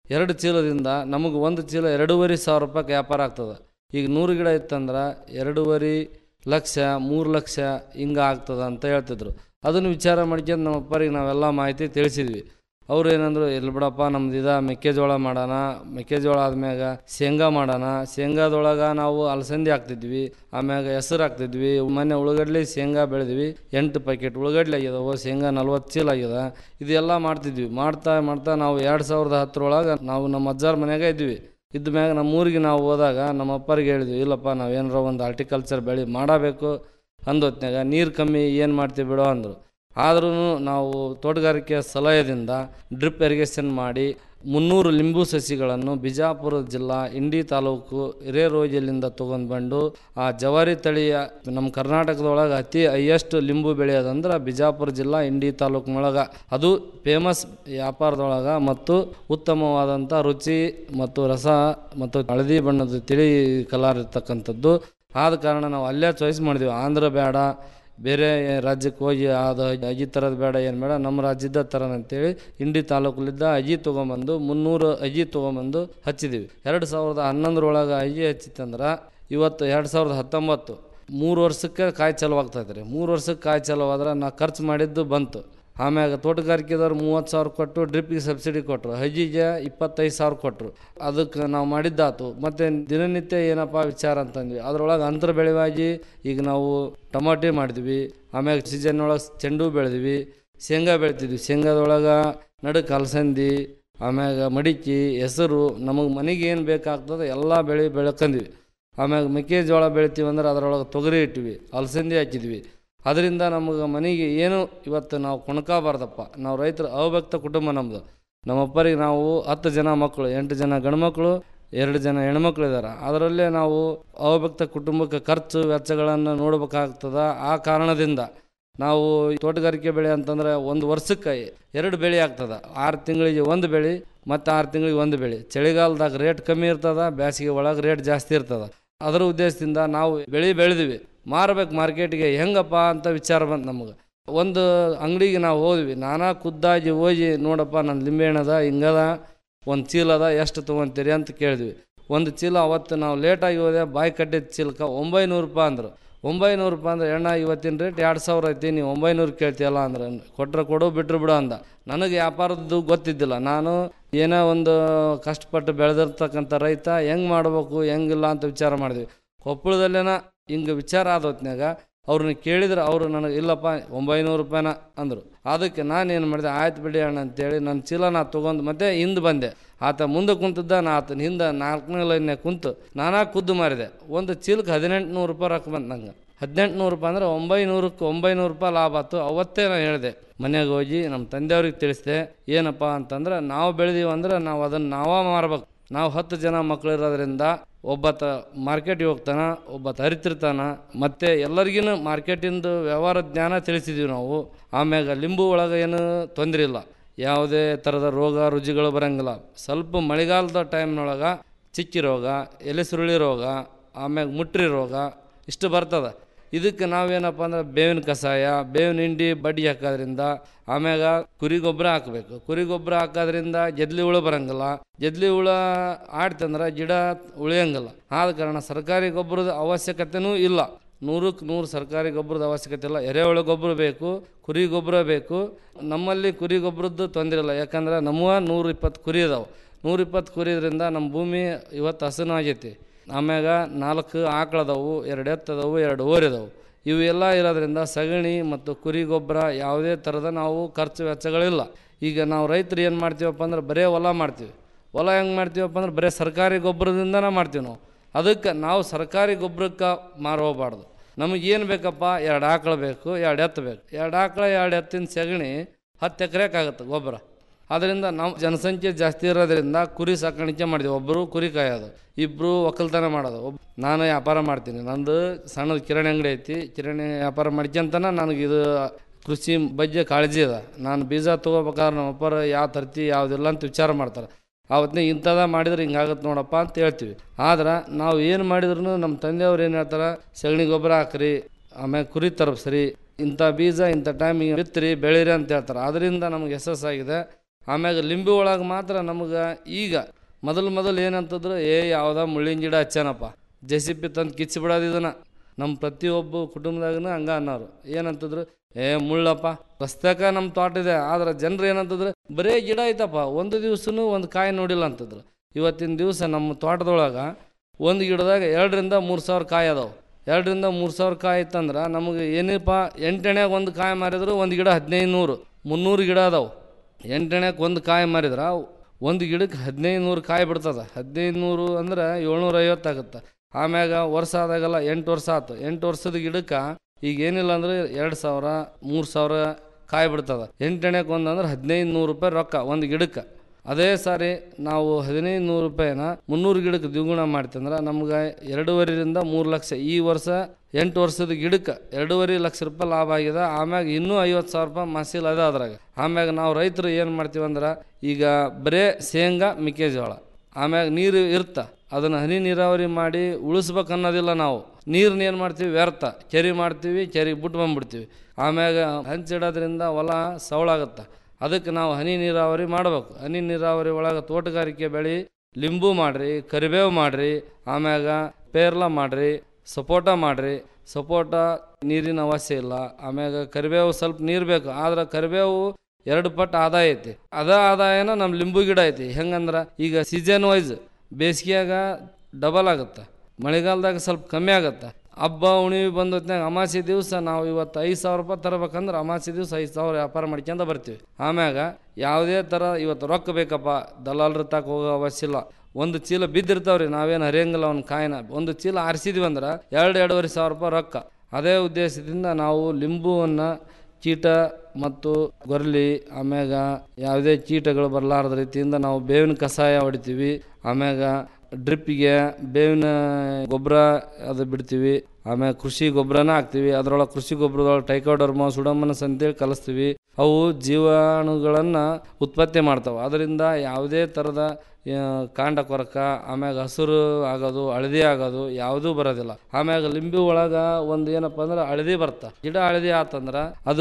ಎರಡು ಚೀಲದಿಂದ ನಮಗೆ ಒಂದು ಚೀಲ ಎರಡೂವರೆ ಸಾವಿರ ರೂಪಾಯಿಗೆ ವ್ಯಾಪಾರ ಆಗ್ತದೆ ಈಗ ನೂರು ಗಿಡ ಇತ್ತಂದ್ರೆ ಎರಡೂವರೆ ಲಕ್ಷ ಮೂರು ಲಕ್ಷ ಹಿಂಗೆ ಆಗ್ತದೆ ಅಂತ ಹೇಳ್ತಿದ್ರು ಅದನ್ನು ವಿಚಾರ ಮಾಡ್ಕೊಂಡು ನಮ್ಮ ಅಪ್ಪರಿಗೆ ನಾವೆಲ್ಲ ಮಾಹಿತಿ ತಿಳಿಸಿದ್ವಿ ಅವ್ರು ಏನಂದ್ರು ಎಲ್ಲಿ ಬಿಡಪ್ಪ ನಮ್ದು ಇದ ಮೆಕ್ಕೆಜೋಳ ಮಾಡೋಣ ಮೆಕ್ಕೆಜೋಳ ಆದ್ಮ್ಯಾಗ ಶೇಂಗಾ ಮಾಡೋಣ ಶೇಂಗಾದೊಳಗೆ ನಾವು ಅಲಸಂದಿ ಹಾಕ್ತಿದ್ವಿ ಆಮ್ಯಾಗ ಹೆಸರು ಹಾಕ್ತಿದ್ವಿ ಮೊನ್ನೆ ಉಳ್ಳಗಡ್ಲೆ ಶೇಂಗಾ ಬೆಳೆದ್ವಿ ಎಂಟು ಪ್ಯಾಕೆಟ್ ಉಳ್ಳಗಡ್ಲೆ ಆಗಿದಾವೆ ಶೇಂಗಾ ನಲ್ವತ್ತು ಚೀಲ ಆಗ್ಯದ ಇದೆಲ್ಲ ಮಾಡ್ತಿದ್ವಿ ಮಾಡ್ತಾ ಮಾಡ್ತಾ ನಾವು ಎರಡು ಸಾವಿರದ ಹತ್ತರೊಳಗೆ ನಾವು ನಮ್ಮ ಅಜ್ಜಾರ ಮನ್ಯಾಗ ಇದ್ವಿ ಇದ್ದ ಮ್ಯಾಗ ನಮ್ಮ ಊರಿಗೆ ನಾವು ಹೋದಾಗ ನಮ್ಮ ಅಪ್ಪರಿಗೆ ಹೇಳಿದ್ವಿ ಇಲ್ಲಪ್ಪ ನಾವು ಏನಾರ ಒಂದು ಆರ್ಟಿಕಲ್ಚರ್ ಬೆಳೆ ಮಾಡಬೇಕು ಅಂದೊತ್ನಾಗ ನೀರು ಕಮ್ಮಿ ಏನು ಮಾಡ್ತೀವಿ ಬಿಡೋ ಅಂದರು ಆದ್ರೂ ನಾವು ತೋಟಗಾರಿಕೆ ಸಲಹೆಯಿಂದ ಡ್ರಿಪ್ ಇರಿಗೇಷನ್ ಮಾಡಿ ಮುನ್ನೂರು ಲಿಂಬು ಸಸಿಗಳನ್ನು ಬಿಜಾಪುರ ಜಿಲ್ಲಾ ಇಂಡಿ ತಾಲೂಕು ಹಿರೇರೋಜಲಿಂದ ತೊಗೊಂಡು ಬಂದು ಆ ಜವಾರಿ ತಳಿಯ ನಮ್ಮ ಕರ್ನಾಟಕದೊಳಗೆ ಅತಿ ಹೈಯೆಸ್ಟ್ ಲಿಂಬು ಬೆಳೆಯೋದಂದ್ರೆ ಬಿಜಾಪುರ ಜಿಲ್ಲಾ ಇಂಡಿ ತಾಲೂಕಿನೊಳಗೆ ಅದು ಫೇಮಸ್ ವ್ಯಾಪಾರದೊಳಗೆ ಮತ್ತು ಉತ್ತಮವಾದಂಥ ರುಚಿ ಮತ್ತು ರಸ ಮತ್ತು ಹಳದಿ ಬಣ್ಣದ ತಿಳಿ ಕಲರ್ ಇರ್ತಕ್ಕಂಥದ್ದು ಆದ ಕಾರಣ ನಾವು ಅಲ್ಲೇ ಚಾಯ್ಸ್ ಮಾಡಿದ್ವಿ ಆಂಧ್ರ ಬೇಡ ಬೇರೆ ರಾಜ್ಯಕ್ಕೆ ಹೋಗಿ ಅದು ಅಜಿ ಥರದ ಬೇಡ ಏನು ಬೇಡ ನಮ್ಮ ರಾಜ್ಯದ ಥರನ ಅಂತೇಳಿ ಇಂಡಿ ತಾಲೂಕಲ್ಲಿದ್ದ ಅಜಿ ತೊಗೊಂಬಂದು ಮುನ್ನೂರು ಅಜಿ ತೊಗೊಂಬಂದು ಹಚ್ಚಿದ್ದೀವಿ ಎರಡು ಸಾವಿರದ ಹನ್ನೊಂದರೊಳಗೆ ಅಜಿ ಹಚ್ಚಿತ್ತಂದ್ರೆ ಇವತ್ತು ಎರಡು ಸಾವಿರದ ಹತ್ತೊಂಬತ್ತು ಮೂರು ವರ್ಷಕ್ಕೆ ಕಾಯಿ ಚಾಲು ಆಗ್ತೈತೆ ರೀ ಮೂರು ವರ್ಷಕ್ಕೆ ಕಾಯಿ ಚಾಲು ಆದ್ರೆ ನಾ ಖರ್ಚು ಮಾಡಿದ್ದು ಬಂತು ಆಮ್ಯಾಗ ತೋಟಗಾರಿಕೆದವ್ರು ಮೂವತ್ತು ಸಾವಿರ ಕೊಟ್ಟು ಡ್ರಿಪ್ಪಿಗೆ ಸಬ್ಸಿಡಿ ಕೊಟ್ಟರು ಹಜ್ಜಿಗೆ ಇಪ್ಪತ್ತೈದು ಸಾವಿರ ಕೊಟ್ಟರು ಅದಕ್ಕೆ ನಾವು ಮಾಡಿದ್ದಾತು ಮತ್ತು ದಿನನಿತ್ಯ ಏನಪ್ಪ ವಿಚಾರ ಅಂತಂದ್ವಿ ಅದ್ರೊಳಗೆ ಅಂತರ ಬೆಳೆವಾಗಿ ಈಗ ನಾವು ಟಮಾಟೆ ಮಾಡಿದ್ವಿ ಆಮ್ಯಾಗ ಸೀಸನ್ ಒಳಗೆ ಚೆಂಡು ಬೆಳೆದ್ವಿ ಶೇಂಗಾ ಬೆಳಿತಿದ್ವಿ ಶೇಂಗಾದೊಳಗೆ ನಡುಕ್ ಅಲಸಂದಿ ಆಮ್ಯಾಗ ಮಡಿಕೆ ಹೆಸರು ನಮಗೆ ಮನೆಗೆ ಏನು ಬೇಕಾಗ್ತದೆ ಎಲ್ಲ ಬೆಳೆ ಬೆಳ್ಕಂದ್ವಿ ಆಮ್ಯಾಗ ಮೆಕ್ಕೆಜೋಳ ಬೆಳಿತೀವಿ ಅಂದ್ರೆ ಅದರೊಳಗೆ ತೊಗರಿ ಇಟ್ವಿ ಅಲಸಂದಿ ಹಾಕಿದ್ವಿ ಅದರಿಂದ ನಮಗೆ ಮನೆಗೆ ಏನು ಇವತ್ತು ನಾವು ಕೊಣ್ಕೋಬಾರ್ದಪ್ಪ ನಾವು ರೈತರ ಅವ್ಯಕ್ತ ಕುಟುಂಬ ನಮ್ಮದು ನಮ್ಮಪ್ಪರಿಗೆ ನಾವು ಹತ್ತು ಜನ ಮಕ್ಕಳು ಎಂಟು ಜನ ಗಂಡ್ಮಕ್ಳು ಎರಡು ಜನ ಹೆಣ್ಮಕ್ಳು ಇದ್ದಾರೆ ಅದರಲ್ಲೇ ನಾವು ಅವ್ಯಕ್ತ ಕುಟುಂಬಕ್ಕೆ ಖರ್ಚು ವೆಚ್ಚಗಳನ್ನು ನೋಡ್ಬೇಕಾಗ್ತದ ಆ ಕಾರಣದಿಂದ ನಾವು ಈ ತೋಟಗಾರಿಕೆ ಬೆಳೆ ಅಂತಂದ್ರೆ ಒಂದು ವರ್ಷಕ್ಕೆ ಎರಡು ಬೆಳೆ ಆಗ್ತದೆ ಆರು ತಿಂಗಳಿಗೆ ಒಂದು ಬೆಳೆ ಮತ್ತು ಆರು ತಿಂಗಳಿಗೆ ಒಂದು ಬೆಳೆ ಚಳಿಗಾಲದಾಗ ರೇಟ್ ಕಮ್ಮಿ ಇರ್ತದ ಬೇಸಿಗೆ ಒಳಗೆ ರೇಟ್ ಜಾಸ್ತಿ ಇರ್ತದೆ ಅದರ ಉದ್ದೇಶದಿಂದ ನಾವು ಬೆಳೆ ಬೆಳೆದ್ವಿ ಮಾರ್ಬೇಕು ಮಾರ್ಕೆಟ್ಗೆ ಹೆಂಗಪ್ಪ ಅಂತ ವಿಚಾರ ಬಂತು ನಮಗೆ ಒಂದು ಅಂಗಡಿಗೆ ನಾವು ಹೋದ್ವಿ ನಾನಾ ಖುದ್ದಾಗಿ ಹೋಗಿ ನೋಡಪ್ಪ ನನ್ನ ಲಿಂಬೆಹಣ್ಣದ ಹಿಂಗದ ಒಂದು ಚೀಲ ಅದ ಎಷ್ಟು ತೊಗೊತೀರಿ ಅಂತ ಕೇಳಿದ್ವಿ ಒಂದು ಚೀಲ ಅವತ್ತು ನಾವು ಲೇಟಾಗಿ ಹೋದೆ ಬಾಯಿ ಕಟ್ಟಿದ ಚೀಲಕ್ಕೆ ಒಂಬೈನೂರು ರೂಪಾಯಿ ಅಂದರು ಒಂಬೈನೂರು ರೂಪಾಯಿ ಅಂದ್ರೆ ಎಣ್ಣ ಇವತ್ತಿನ ರೇಟ್ ಎರಡು ಸಾವಿರ ಐತಿ ನೀವು ಒಂಬೈನೂರು ಕೇಳ್ತೀಯಲ್ಲ ಅಂದ್ರೆ ಕೊಟ್ರೆ ಕೊಡು ಬಿಟ್ರು ಬಿಡು ಅಂದ ನನಗೆ ವ್ಯಾಪಾರದ್ದು ಗೊತ್ತಿದ್ದಿಲ್ಲ ನಾನು ಏನೋ ಒಂದು ಕಷ್ಟಪಟ್ಟು ಬೆಳೆದಿರ್ತಕ್ಕಂಥ ರೈತ ಹೆಂಗೆ ಮಾಡ್ಬೇಕು ಹೆಂಗಿಲ್ಲ ಅಂತ ವಿಚಾರ ಮಾಡಿದ್ವಿ ಕೊಪ್ಪಳದಲ್ಲೇನ ಹಿಂಗೆ ವಿಚಾರ ಆದ ಹೊತ್ನ್ಯಾಗ ಅವ್ರನ್ನ ಕೇಳಿದ್ರೆ ಅವರು ನನಗೆ ಇಲ್ಲಪ್ಪ ಒಂಬೈನೂರು ರೂಪಾಯಿನ ಅಂದರು ಅದಕ್ಕೆ ನಾನು ಏನು ಮಾಡಿದೆ ಆಯ್ತು ಬಿಡಿ ಅಣ್ಣ ಅಂತೇಳಿ ನನ್ನ ಚೀಲ ನಾ ತೊಗೊಂಡು ಮತ್ತೆ ಹಿಂದೆ ಬಂದೆ ಆತ ಮುಂದೆ ಕುಂತಿದ್ದ ನಾ ಆತನ ಹಿಂದೆ ನಾಲ್ಕನೇ ಲೈನ್ನೇ ಕುಂತು ನಾನಾ ಖುದ್ದು ಮಾರಿದೆ ಒಂದು ಚೀಲಕ್ಕೆ ಹದಿನೆಂಟು ನೂರು ರೂಪಾಯಿ ರೊಕ್ಕ ಬಂತು ನಂಗೆ ಹದಿನೆಂಟು ನೂರು ರೂಪಾಯಿ ಅಂದ್ರೆ ಒಂಬೈನೂರಕ್ಕೆ ಒಂಬೈನೂರು ರೂಪಾಯಿ ಲಾಭ ಆಯ್ತು ಅವತ್ತೇ ನಾನು ಹೇಳಿದೆ ಮನೆಗೆ ಹೋಗಿ ನಮ್ಮ ತಂದೆಯವ್ರಿಗೆ ತಿಳಿಸಿದೆ ಏನಪ್ಪ ಅಂತಂದ್ರೆ ನಾವು ಬೆಳೆದೀವಿ ಅಂದ್ರೆ ನಾವು ಅದನ್ನು ನಾವೇ ಮಾರ್ಬೇಕು ನಾವು ಹತ್ತು ಜನ ಮಕ್ಕಳು ಇರೋದ್ರಿಂದ ಒಬ್ಬತ್ತ ಮಾರ್ಕೆಟಿಗೆ ಹೋಗ್ತಾನ ಒಬ್ಬತ್ತ ಅರಿತಿರ್ತಾನ ಮತ್ತು ಎಲ್ಲರಿಗೂ ಮಾರ್ಕೆಟಿಂದು ವ್ಯವಹಾರ ಜ್ಞಾನ ತಿಳಿಸಿದ್ದೀವಿ ನಾವು ಆಮ್ಯಾಗ ಲಿಂಬು ಒಳಗೆ ಏನು ತೊಂದರೆ ಇಲ್ಲ ಯಾವುದೇ ಥರದ ರೋಗ ರುಜಿಗಳು ಬರಂಗಿಲ್ಲ ಸ್ವಲ್ಪ ಮಳೆಗಾಲದ ಟೈಮ್ನೊಳಗೆ ಚಿಕ್ಕಿ ರೋಗ ಎಲೆ ಸುರುಳಿ ರೋಗ ಆಮ್ಯಾಗ ಮುಟ್ರಿ ರೋಗ ಇಷ್ಟು ಬರ್ತದೆ ಇದಕ್ಕೆ ನಾವೇನಪ್ಪ ಅಂದ್ರೆ ಬೇವಿನ ಕಷಾಯ ಬೇವಿನ ಹಿಂಡಿ ಬಡ್ಡಿ ಹಾಕೋದ್ರಿಂದ ಆಮ್ಯಾಗ ಕುರಿ ಗೊಬ್ಬರ ಹಾಕಬೇಕು ಕುರಿ ಗೊಬ್ಬರ ಹಾಕೋದ್ರಿಂದ ಜದ್ಲಿ ಹುಳ ಬರಂಗಿಲ್ಲ ಜದ್ಲಿ ಹುಳ ಆಡ್ತಂದ್ರೆ ಗಿಡ ಉಳಿಯಂಗಿಲ್ಲ ಆದ ಕಾರಣ ಸರ್ಕಾರಿ ಗೊಬ್ಬರದ ಅವಶ್ಯಕತೆನೂ ಇಲ್ಲ ನೂರಕ್ಕೆ ನೂರು ಸರ್ಕಾರಿ ಗೊಬ್ಬರದ ಅವಶ್ಯಕತೆ ಇಲ್ಲ ಎರೆಹುಳ ಗೊಬ್ಬರ ಬೇಕು ಕುರಿ ಗೊಬ್ಬರ ಬೇಕು ನಮ್ಮಲ್ಲಿ ಕುರಿ ಗೊಬ್ಬರದ್ದು ತೊಂದರೆ ಇಲ್ಲ ಯಾಕಂದ್ರೆ ನಮ್ಮ ನೂರ ಇಪ್ಪತ್ತು ಕುರಿ ಇದಾವೆ ನೂರ ಇಪ್ಪತ್ತು ಕುರಿ ಇದರಿಂದ ನಮ್ಮ ಭೂಮಿ ಇವತ್ತು ಹಸನಾಗೈತಿ ಆಮ್ಯಾಗ ನಾಲ್ಕು ಆಕಳದವು ಎರಡು ಎತ್ತದವು ಎರಡು ಓರಿದವು ಇವೆಲ್ಲ ಇರೋದ್ರಿಂದ ಸಗಣಿ ಮತ್ತು ಕುರಿ ಗೊಬ್ಬರ ಯಾವುದೇ ಥರದ ನಾವು ಖರ್ಚು ವೆಚ್ಚಗಳಿಲ್ಲ ಈಗ ನಾವು ರೈತರು ಏನು ಮಾಡ್ತೀವಪ್ಪ ಅಂದ್ರೆ ಬರೇ ಹೊಲ ಮಾಡ್ತೀವಿ ಹೊಲ ಹೆಂಗೆ ಮಾಡ್ತೀವಪ್ಪ ಅಂದ್ರೆ ಬರೀ ಸರ್ಕಾರಿ ಗೊಬ್ಬರದಿಂದನೇ ಮಾಡ್ತೀವಿ ನಾವು ಅದಕ್ಕೆ ನಾವು ಸರ್ಕಾರಿ ಗೊಬ್ಬರಕ್ಕೆ ಮಾರು ಹೋಗ್ಬಾರ್ದು ನಮಗೇನು ಬೇಕಪ್ಪ ಎರಡು ಆಕಳು ಬೇಕು ಎರಡು ಎತ್ತು ಬೇಕು ಎರಡು ಆಕಳ ಎರಡು ಎತ್ತಿನ ಸಗಣಿ ಹತ್ತು ಎಕರೆಗೆ ಆಗುತ್ತೆ ಗೊಬ್ಬರ ಅದರಿಂದ ನಾವು ಜನಸಂಖ್ಯೆ ಜಾಸ್ತಿ ಇರೋದ್ರಿಂದ ಕುರಿ ಸಾಕಾಣಿಕೆ ಮಾಡಿದ್ವಿ ಒಬ್ಬರು ಕುರಿ ಕಾಯೋದು ಇಬ್ಬರು ಒಕ್ಕಲ್ತನ ಮಾಡೋದು ಒಬ್ಬ ನಾನು ವ್ಯಾಪಾರ ಮಾಡ್ತೀನಿ ನಂದು ಸಣ್ಣದು ಕಿರಾಣಿ ಅಂಗಡಿ ಐತಿ ಕಿರಾಣಿ ವ್ಯಾಪಾರ ಮಾಡ್ಕೊಂತನ ನನಗೆ ಇದು ಕೃಷಿ ಬಗ್ಗೆ ಕಾಳಜಿ ಅದ ನಾನು ಬೀಜ ತೊಗೋಬೇಕಾದ್ರೆ ನಮ್ಮ ಅಪ್ಪರ ಯಾವ ತರ್ತಿ ಯಾವುದಿಲ್ಲ ಅಂತ ವಿಚಾರ ಮಾಡ್ತಾರೆ ಆವತ್ತಿನ ಇಂಥದ ಮಾಡಿದ್ರೆ ಹಿಂಗಾಗತ್ತೆ ನೋಡಪ್ಪ ಅಂತ ಹೇಳ್ತೀವಿ ಆದ್ರೆ ನಾವು ಏನು ಮಾಡಿದ್ರು ನಮ್ಮ ತಂದೆಯವ್ರು ಏನು ಹೇಳ್ತಾರೆ ಸಗಣಿ ಗೊಬ್ಬರ ಹಾಕ್ರಿ ಆಮೇಲೆ ಕುರಿ ತರಬ್ಸ್ರಿ ಇಂಥ ಬೀಜ ಇಂಥ ಟೈಮಿಗೆ ಬಿತ್ತರಿ ಬೆಳೀರಿ ಅಂತ ಹೇಳ್ತಾರೆ ಅದರಿಂದ ನಮ್ಗೆ ಯಶಸ್ಸಾಗಿದೆ ಆಮ್ಯಾಗ ಲಿಂಬೆ ಒಳಗೆ ಮಾತ್ರ ನಮಗೆ ಈಗ ಮೊದಲು ಮೊದಲು ಏನಂತಂದ್ರೆ ಏ ಯಾವುದ ಮುಳ್ಳಿನ ಗಿಡ ಹಚ್ಚಾನಪ್ಪ ಜೆ ಸಿ ಪಿ ತಂದು ಕಿಚ್ಚಿ ಬಿಡೋದು ಇದನ್ನ ನಮ್ಮ ಪ್ರತಿಯೊಬ್ಬ ಕುಟುಂಬದಾಗನ ಹಂಗ ಅನ್ನೋರು ಏನಂತಂದ್ರು ಏ ಮುಳ್ಳಪ್ಪ ರಸ್ತೆಕ ನಮ್ಮ ತೋಟ ಇದೆ ಆದ್ರೆ ಜನರು ಏನಂತಂದ್ರೆ ಬರೇ ಗಿಡ ಐತಪ್ಪ ಒಂದು ದಿವ್ಸನೂ ಒಂದು ಕಾಯಿ ನೋಡಿಲ್ಲ ಅಂತಂದ್ರು ಇವತ್ತಿನ ದಿವಸ ನಮ್ಮ ತೋಟದೊಳಗೆ ಒಂದು ಗಿಡದಾಗ ಎರಡರಿಂದ ಮೂರು ಸಾವಿರ ಕಾಯಿ ಅದಾವೆ ಎರಡರಿಂದ ಮೂರು ಸಾವಿರ ಕಾಯಿ ಇತ್ತಂದ್ರೆ ನಮಗೆ ಏನಪ್ಪ ಎಂಟೆಣ್ಯಾಗ ಒಂದು ಕಾಯಿ ಮಾರಿದ್ರೆ ಒಂದು ಗಿಡ ಹದಿನೈದು ನೂರು ಮುನ್ನೂರು ಗಿಡ ಅದಾವೆ ಎಂಟೆಣ್ಯಾಗ ಒಂದು ಕಾಯಿ ಮಾರಿದ್ರೆ ಒಂದು ಗಿಡಕ್ಕೆ ಹದಿನೈದು ನೂರು ಕಾಯಿ ಬಿಡ್ತದೆ ಹದಿನೈದು ನೂರು ಅಂದ್ರೆ ಏಳ್ನೂರ ಐವತ್ತು ಆಗುತ್ತೆ ಆಮ್ಯಾಗ ವರ್ಷ ಆದಾಗೆಲ್ಲ ಎಂಟು ವರ್ಷ ಆಯ್ತು ಎಂಟು ವರ್ಷದ ಗಿಡಕ್ಕೆ ಈಗ ಏನಿಲ್ಲ ಅಂದ್ರೆ ಎರಡು ಸಾವಿರ ಮೂರು ಸಾವಿರ ಕಾಯಿ ಬಿಡ್ತದೆ ಎಂಟೆಣ್ಯಾಗ ಒಂದು ಅಂದ್ರೆ ಹದಿನೈದು ನೂರು ರೂಪಾಯಿ ರೊಕ್ಕ ಒಂದು ಗಿಡಕ್ಕೆ ಅದೇ ಸಾರಿ ನಾವು ಹದಿನೈದು ನೂರು ರೂಪಾಯಿನ ಮುನ್ನೂರು ಗಿಡಕ್ಕೆ ದ್ವಿಗುಣ ಮಾಡ್ತಂದ್ರೆ ನಮ್ಗೆ ಎರಡೂವರೆಯಿಂದ ಮೂರು ಲಕ್ಷ ಈ ವರ್ಷ ಎಂಟು ವರ್ಷದ ಗಿಡಕ್ಕೆ ಎರಡೂವರೆ ಲಕ್ಷ ರೂಪಾಯಿ ಲಾಭ ಆಗಿದೆ ಆಮ್ಯಾಗ ಇನ್ನೂ ಐವತ್ತು ಸಾವಿರ ರೂಪಾಯಿ ಮಸೀಲ್ ಅದ ಅದ್ರಾಗ ಆಮ್ಯಾಗ ನಾವು ರೈತರು ಏನು ಮಾಡ್ತೀವಿ ಅಂದ್ರೆ ಈಗ ಬರೇ ಶೇಂಗಾ ಮೆಕ್ಕೆಜೋಳ ಆಮ್ಯಾಗ ನೀರು ಇರ್ತ ಅದನ್ನು ಹನಿ ನೀರಾವರಿ ಮಾಡಿ ಉಳಿಸ್ಬೇಕು ಅನ್ನೋದಿಲ್ಲ ನಾವು ನೀರನ್ನ ಏನು ಮಾಡ್ತೀವಿ ವ್ಯರ್ಥ ಕೆರೆ ಮಾಡ್ತೀವಿ ಕೆರೆಗೆ ಬಿಟ್ಟು ಬಂದ್ಬಿಡ್ತೀವಿ ಆಮ್ಯಾಗ ಹಂಚಿಡೋದ್ರಿಂದ ಹೊಲ ಸವಳಾಗುತ್ತೆ ಅದಕ್ಕೆ ನಾವು ಹನಿ ನೀರಾವರಿ ಮಾಡಬೇಕು ಹನಿ ನೀರಾವರಿ ಒಳಗೆ ತೋಟಗಾರಿಕೆ ಬೆಳೆ ಲಿಂಬು ಮಾಡ್ರಿ ಕರಿಬೇವು ಮಾಡ್ರಿ ಆಮ್ಯಾಗ ಪೇರ್ಲ ಮಾಡ್ರಿ ಸಪೋಟ ಮಾಡ್ರಿ ಸಪೋಟ ನೀರಿನ ಅವಶ್ಯ ಇಲ್ಲ ಆಮ್ಯಾಗ ಕರಿಬೇವು ಸ್ವಲ್ಪ ನೀರು ಬೇಕು ಆದ್ರೆ ಕರಿಬೇವು ಎರಡು ಪಟ್ಟು ಆದಾಯ ಐತಿ ಅದ ಆದಾಯನ ನಮ್ಮ ಲಿಂಬು ಗಿಡ ಐತಿ ಹೆಂಗಂದ್ರೆ ಈಗ ಸೀಸನ್ ವೈಸ್ ಬೇಸಿಗೆಯಾಗ ಡಬಲ್ ಆಗುತ್ತೆ ಮಳೆಗಾಲದಾಗ ಸ್ವಲ್ಪ ಕಮ್ಮಿ ಆಗುತ್ತೆ ಹಬ್ಬ ಉಣಿವಿ ಬಂದ ಹೊತ್ನ್ಯಾಗ ಅಮಾಸೆ ದಿವಸ ನಾವು ಇವತ್ತು ಐದು ಸಾವಿರ ರೂಪಾಯಿ ತರಬೇಕಂದ್ರೆ ಅಮಾಸೆ ದಿವಸ ಐದು ಸಾವಿರ ವ್ಯಾಪಾರ ಮಾಡ್ಕೊಂತ ಬರ್ತೀವಿ ಆಮ್ಯಾಗ ಯಾವುದೇ ಥರ ಇವತ್ತು ರೊಕ್ಕ ಬೇಕಪ್ಪ ದಲಾಲ್ರ ತಾಕ ಹೋಗೋ ಅವಶ್ಯ ಇಲ್ಲ ಒಂದು ಚೀಲ ಬಿದ್ದಿರ್ತಾವ್ರಿ ನಾವೇನು ಹರಿಯಂಗಿಲ್ಲ ಅವ್ನ ಕಾಯಿನ ಒಂದು ಚೀಲ ಆರಿಸಿದ್ವಿ ಅಂದ್ರೆ ಎರಡು ಎರಡೂವರೆ ಸಾವಿರ ರೂಪಾಯಿ ರೊಕ್ಕ ಅದೇ ಉದ್ದೇಶದಿಂದ ನಾವು ಲಿಂಬುವನ್ನು ಕೀಟ ಮತ್ತು ಗೊರ್ಲಿ ಆಮ್ಯಾಗ ಯಾವುದೇ ಕೀಟಗಳು ಬರಲಾರದ ರೀತಿಯಿಂದ ನಾವು ಬೇವಿನ ಕಷಾಯ ಹೊಡಿತೀವಿ ಆಮ್ಯಾಗ ಡ್ರಿಪ್ಪಿಗೆ ಬೇವಿನ ಗೊಬ್ಬರ ಅದು ಬಿಡ್ತೀವಿ ಆಮ್ಯಾಗ ಕೃಷಿ ಗೊಬ್ಬರನ ಹಾಕ್ತೀವಿ ಅದರೊಳಗೆ ಕೃಷಿ ಗೊಬ್ಬರದೊಳಗೆ ಟೈಕೋಡರ್ಮ ಸುಡಮನಸ್ ಅಂತೇಳಿ ಕಲಿಸ್ತೀವಿ ಅವು ಜೀವಾಣುಗಳನ್ನು ಉತ್ಪತ್ತಿ ಮಾಡ್ತಾವೆ ಅದರಿಂದ ಯಾವುದೇ ಥರದ ಆ, ಕಾಂಡ ಕೊರಕ ಆಮ್ಯಾಗ ಹಸಿರು ಆಗೋದು ಹಳದಿ ಆಗೋದು ಯಾವುದೂ ಬರೋದಿಲ್ಲ ಆಮ್ಯಾಗ ಲಿಂಬೆ ಒಳಗೆ ಒಂದು ಏನಪ್ಪ ಅಂದ್ರೆ ಹಳದಿ ಬರ್ತ ಗಿಡ ಹಳದಿ ಆತಂದ್ರೆ ಅದು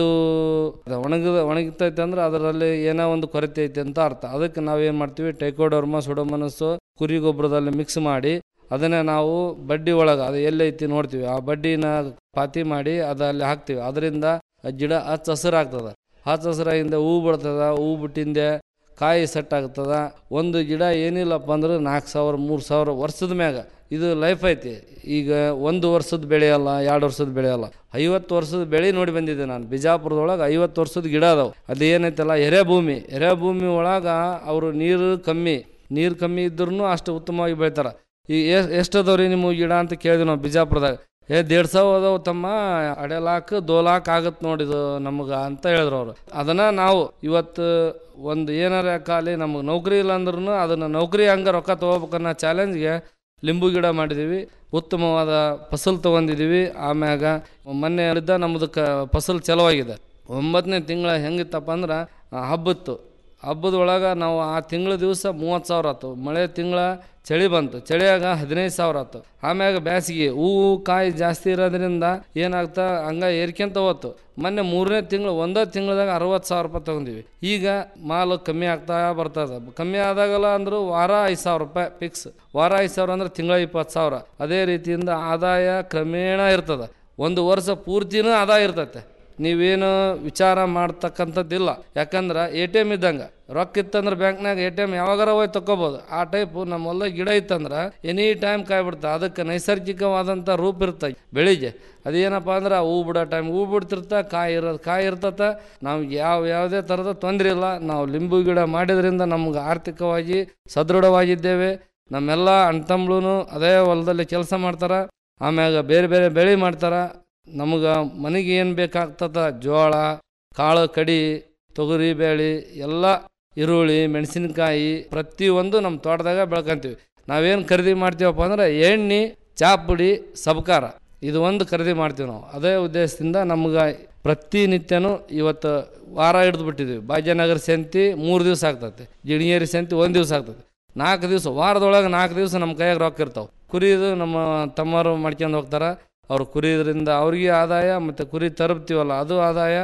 ಒಣಗಿದ ಒಣಗಿತೈತೆ ಅಂದ್ರೆ ಅದರಲ್ಲಿ ಏನೋ ಒಂದು ಕೊರತೆ ಐತೆ ಅಂತ ಅರ್ಥ ಅದಕ್ಕೆ ನಾವೇನು ಮಾಡ್ತೀವಿ ಟೈಕೋಡರ್ಮ ಸುಡಮನಸ್ಸು ಕುರಿ ಗೊಬ್ಬರದಲ್ಲಿ ಮಿಕ್ಸ್ ಮಾಡಿ ಅದನ್ನೇ ನಾವು ಬಡ್ಡಿ ಒಳಗೆ ಅದು ಎಲ್ಲೈತಿ ನೋಡ್ತೀವಿ ಆ ಬಡ್ಡಿನ ಪಾತಿ ಮಾಡಿ ಅದಲ್ಲಿ ಹಾಕ್ತೀವಿ ಅದರಿಂದ ಆ ಗಿಡ ಹಚ್ಚ ಹಸಿರು ಆಗ್ತದೆ ಹಚ್ಚ ಹಸಿರಾಗಿಂದ ಹೂ ಬಿಡ್ತದ ಹೂ ಬಿಟ್ಟಿಂದೆ ಕಾಯಿ ಸೆಟ್ ಆಗ್ತದ ಒಂದು ಗಿಡ ಏನಿಲ್ಲಪ್ಪ ಅಂದ್ರೆ ನಾಲ್ಕು ಸಾವಿರ ಮೂರು ಸಾವಿರ ವರ್ಷದ ಮ್ಯಾಗ ಇದು ಲೈಫ್ ಐತಿ ಈಗ ಒಂದು ವರ್ಷದ ಬೆಳೆ ಅಲ್ಲ ಎರಡು ವರ್ಷದ ಬೆಳೆ ಅಲ್ಲ ಐವತ್ತು ವರ್ಷದ ಬೆಳೆ ನೋಡಿ ಬಂದಿದ್ದೆ ನಾನು ಬಿಜಾಪುರದೊಳಗೆ ಐವತ್ತು ವರ್ಷದ ಗಿಡ ಅದಾವೆ ಅದು ಏನೈತಲ್ಲ ಎರೆಭೂಮಿ ಎರೆಭೂಮಿ ಒಳಗೆ ಅವರು ನೀರು ಕಮ್ಮಿ ನೀರು ಕಮ್ಮಿ ಇದ್ರೂ ಅಷ್ಟು ಉತ್ತಮವಾಗಿ ಬೆಳಿತಾರೆ ಈ ಎಷ್ಟು ಎಷ್ಟು ಅದಾವ್ರಿ ನಿಮ್ಮ ಗಿಡ ಅಂತ ಕೇಳಿದ್ವಿ ನಾವು ಬಿಜಾಪುರದಾಗ ಏ ದೇಡ್ ಸಾವಿರ ಅದಾವ ತಮ್ಮ ಅಡೆ ಲಾಕ್ ದೋ ಲಾಕ್ ಆಗತ್ತೆ ನೋಡಿದು ನಮ್ಗೆ ಅಂತ ಹೇಳಿದ್ರು ಅವರು ಅದನ್ನ ನಾವು ಇವತ್ತು ಒಂದು ಏನಾರ ಖಾಲಿ ನಮಗೆ ನೌಕರಿ ಇಲ್ಲ ಅಂದ್ರೂ ಅದನ್ನ ನೌಕರಿ ಹಂಗೆ ರೊಕ್ಕ ತೊಗೋಬೇಕನ್ನೋ ಚಾಲೆಂಜ್ಗೆ ಲಿಂಬು ಗಿಡ ಮಾಡಿದ್ದೀವಿ ಉತ್ತಮವಾದ ಫಸಲ್ ತೊಗೊಂಡಿದ್ದೀವಿ ಆಮ್ಯಾಗ ಮೊನ್ನೆ ಇದ್ದ ನಮ್ಮದು ಕ ಫಸಲ್ ಚಲೋವಾಗಿದೆ ಒಂಬತ್ತನೇ ತಿಂಗಳ ಹೆಂಗಿತ್ತಪ್ಪ ಅಂದ್ರೆ ಆ, ಹಬ್ಬತ್ತು ಹಬ್ಬದ ಒಳಗೆ ನಾವು ಆ ತಿಂಗಳ ದಿವಸ ಮೂವತ್ತು ಸಾವಿರ ಆಯ್ತು ಮಳೆ ತಿಂಗಳ ಚಳಿ ಬಂತು ಚಳಿಯಾಗ ಹದಿನೈದು ಸಾವಿರ ಆಯ್ತು ಆಮ್ಯಾಗ ಬ್ಯಾಸಿಗೆ ಹೂವು ಕಾಯಿ ಜಾಸ್ತಿ ಇರೋದ್ರಿಂದ ಏನಾಗ್ತಾ ಹಂಗ ಏರ್ಕೊಂತ ಹೋತು ಮೊನ್ನೆ ಮೂರನೇ ತಿಂಗಳು ಒಂದೇ ತಿಂಗಳದಾಗ ಅರವತ್ತು ಸಾವಿರ ರೂಪಾಯಿ ತೊಗೊಂಡಿವಿ ಈಗ ಮಾಲು ಕಮ್ಮಿ ಆಗ್ತಾ ಬರ್ತದೆ ಕಮ್ಮಿ ಆದಾಗಲ್ಲ ಅಂದರೂ ವಾರ ಐದು ಸಾವಿರ ರೂಪಾಯಿ ಫಿಕ್ಸ್ ವಾರ ಐದು ಸಾವಿರ ಅಂದ್ರೆ ತಿಂಗಳ ಇಪ್ಪತ್ತು ಸಾವಿರ ಅದೇ ರೀತಿಯಿಂದ ಆದಾಯ ಕ್ರಮೇಣ ಇರ್ತದೆ ಒಂದು ವರ್ಷ ಪೂರ್ತಿನೂ ಆದಾಯ ಇರ್ತೈತೆ ನೀವೇನು ವಿಚಾರ ಮಾಡ್ತಕ್ಕಂಥದ್ದಿಲ್ಲ ಯಾಕಂದ್ರೆ ಎ ಟಿ ಎಮ್ ಇದ್ದಂಗೆ ರೊಕ್ಕ ಇತ್ತಂದ್ರೆ ಬ್ಯಾಂಕ್ನಾಗ ಎ ಟಿ ಎಮ್ ಯಾವಾಗಾರ ಹೋಗಿ ತಗೋಬೋದು ಆ ಟೈಪು ನಮ್ಮ ಹೊಲ ಗಿಡ ಇತ್ತಂದ್ರೆ ಎನಿ ಟೈಮ್ ಕಾಯ್ಬಿಡ್ತಾ ಅದಕ್ಕೆ ನೈಸರ್ಗಿಕವಾದಂಥ ರೂಪ ಇರ್ತದೆ ಬೆಳಿಗ್ಗೆ ಅದೇನಪ್ಪ ಅಂದ್ರೆ ಹೂ ಬಿಡೋ ಟೈಮ್ ಹೂ ಬಿಡ್ತಿರ್ತ ಕಾಯಿ ಇರೋದು ಕಾಯಿ ಇರ್ತತ ನಾವು ಯಾವ ಯಾವುದೇ ಥರದ ತೊಂದರೆ ಇಲ್ಲ ನಾವು ಲಿಂಬು ಗಿಡ ಮಾಡಿದ್ರಿಂದ ನಮ್ಗೆ ಆರ್ಥಿಕವಾಗಿ ಸದೃಢವಾಗಿದ್ದೇವೆ ನಮ್ಮೆಲ್ಲ ಅಣ್ತಂಬ್ಳು ಅದೇ ಹೊಲದಲ್ಲಿ ಕೆಲಸ ಮಾಡ್ತಾರೆ ಆಮ್ಯಾಗ ಬೇರೆ ಬೇರೆ ಬೆಳೆ ಮಾಡ್ತಾರೆ ನಮಗೆ ಮನೆಗೆ ಏನು ಬೇಕಾಗ್ತದ ಜೋಳ ಕಾಳು ಕಡಿ ತೊಗರಿ ಬೇಳೆ ಎಲ್ಲ ಈರುಳ್ಳಿ ಮೆಣಸಿನಕಾಯಿ ಪ್ರತಿಯೊಂದು ನಮ್ಮ ತೋಟದಾಗ ಬೆಳ್ಕೊಂತೀವಿ ನಾವೇನು ಖರೀದಿ ಮಾಡ್ತೀವಪ್ಪ ಅಂದ್ರೆ ಎಣ್ಣೆ ಚಾಪುಡಿ ಸಬ್ಕಾರ ಇದು ಒಂದು ಖರೀದಿ ಮಾಡ್ತೀವಿ ನಾವು ಅದೇ ಉದ್ದೇಶದಿಂದ ನಮ್ಗೆ ಪ್ರತಿನಿತ್ಯನೂ ಇವತ್ತು ವಾರ ಹಿಡಿದು ಬಿಟ್ಟಿದ್ದೀವಿ ಭಾಗ್ಯನಗರ ಸಂತಿ ಮೂರು ದಿವಸ ಆಗ್ತೈತೆ ಜಿಣಿಯೇರಿ ಸಂತಿ ಒಂದು ದಿವಸ ಆಗ್ತೈತೆ ನಾಲ್ಕು ದಿವಸ ವಾರದೊಳಗೆ ನಾಲ್ಕು ದಿವಸ ನಮ್ಮ ಕೈಯಾಗ ರೊಕ್ಕ ಇರ್ತಾವೆ ಕುರಿದು ನಮ್ಮ ತಮ್ಮರು ಮಾಡ್ಕೊಂಡು ಹೋಗ್ತಾರೆ ಅವ್ರು ಕುರಿದ್ರಿಂದ ಅವ್ರಿಗೆ ಆದಾಯ ಮತ್ತು ಕುರಿ ತರಬ್ತೀವಲ್ಲ ಅದು ಆದಾಯ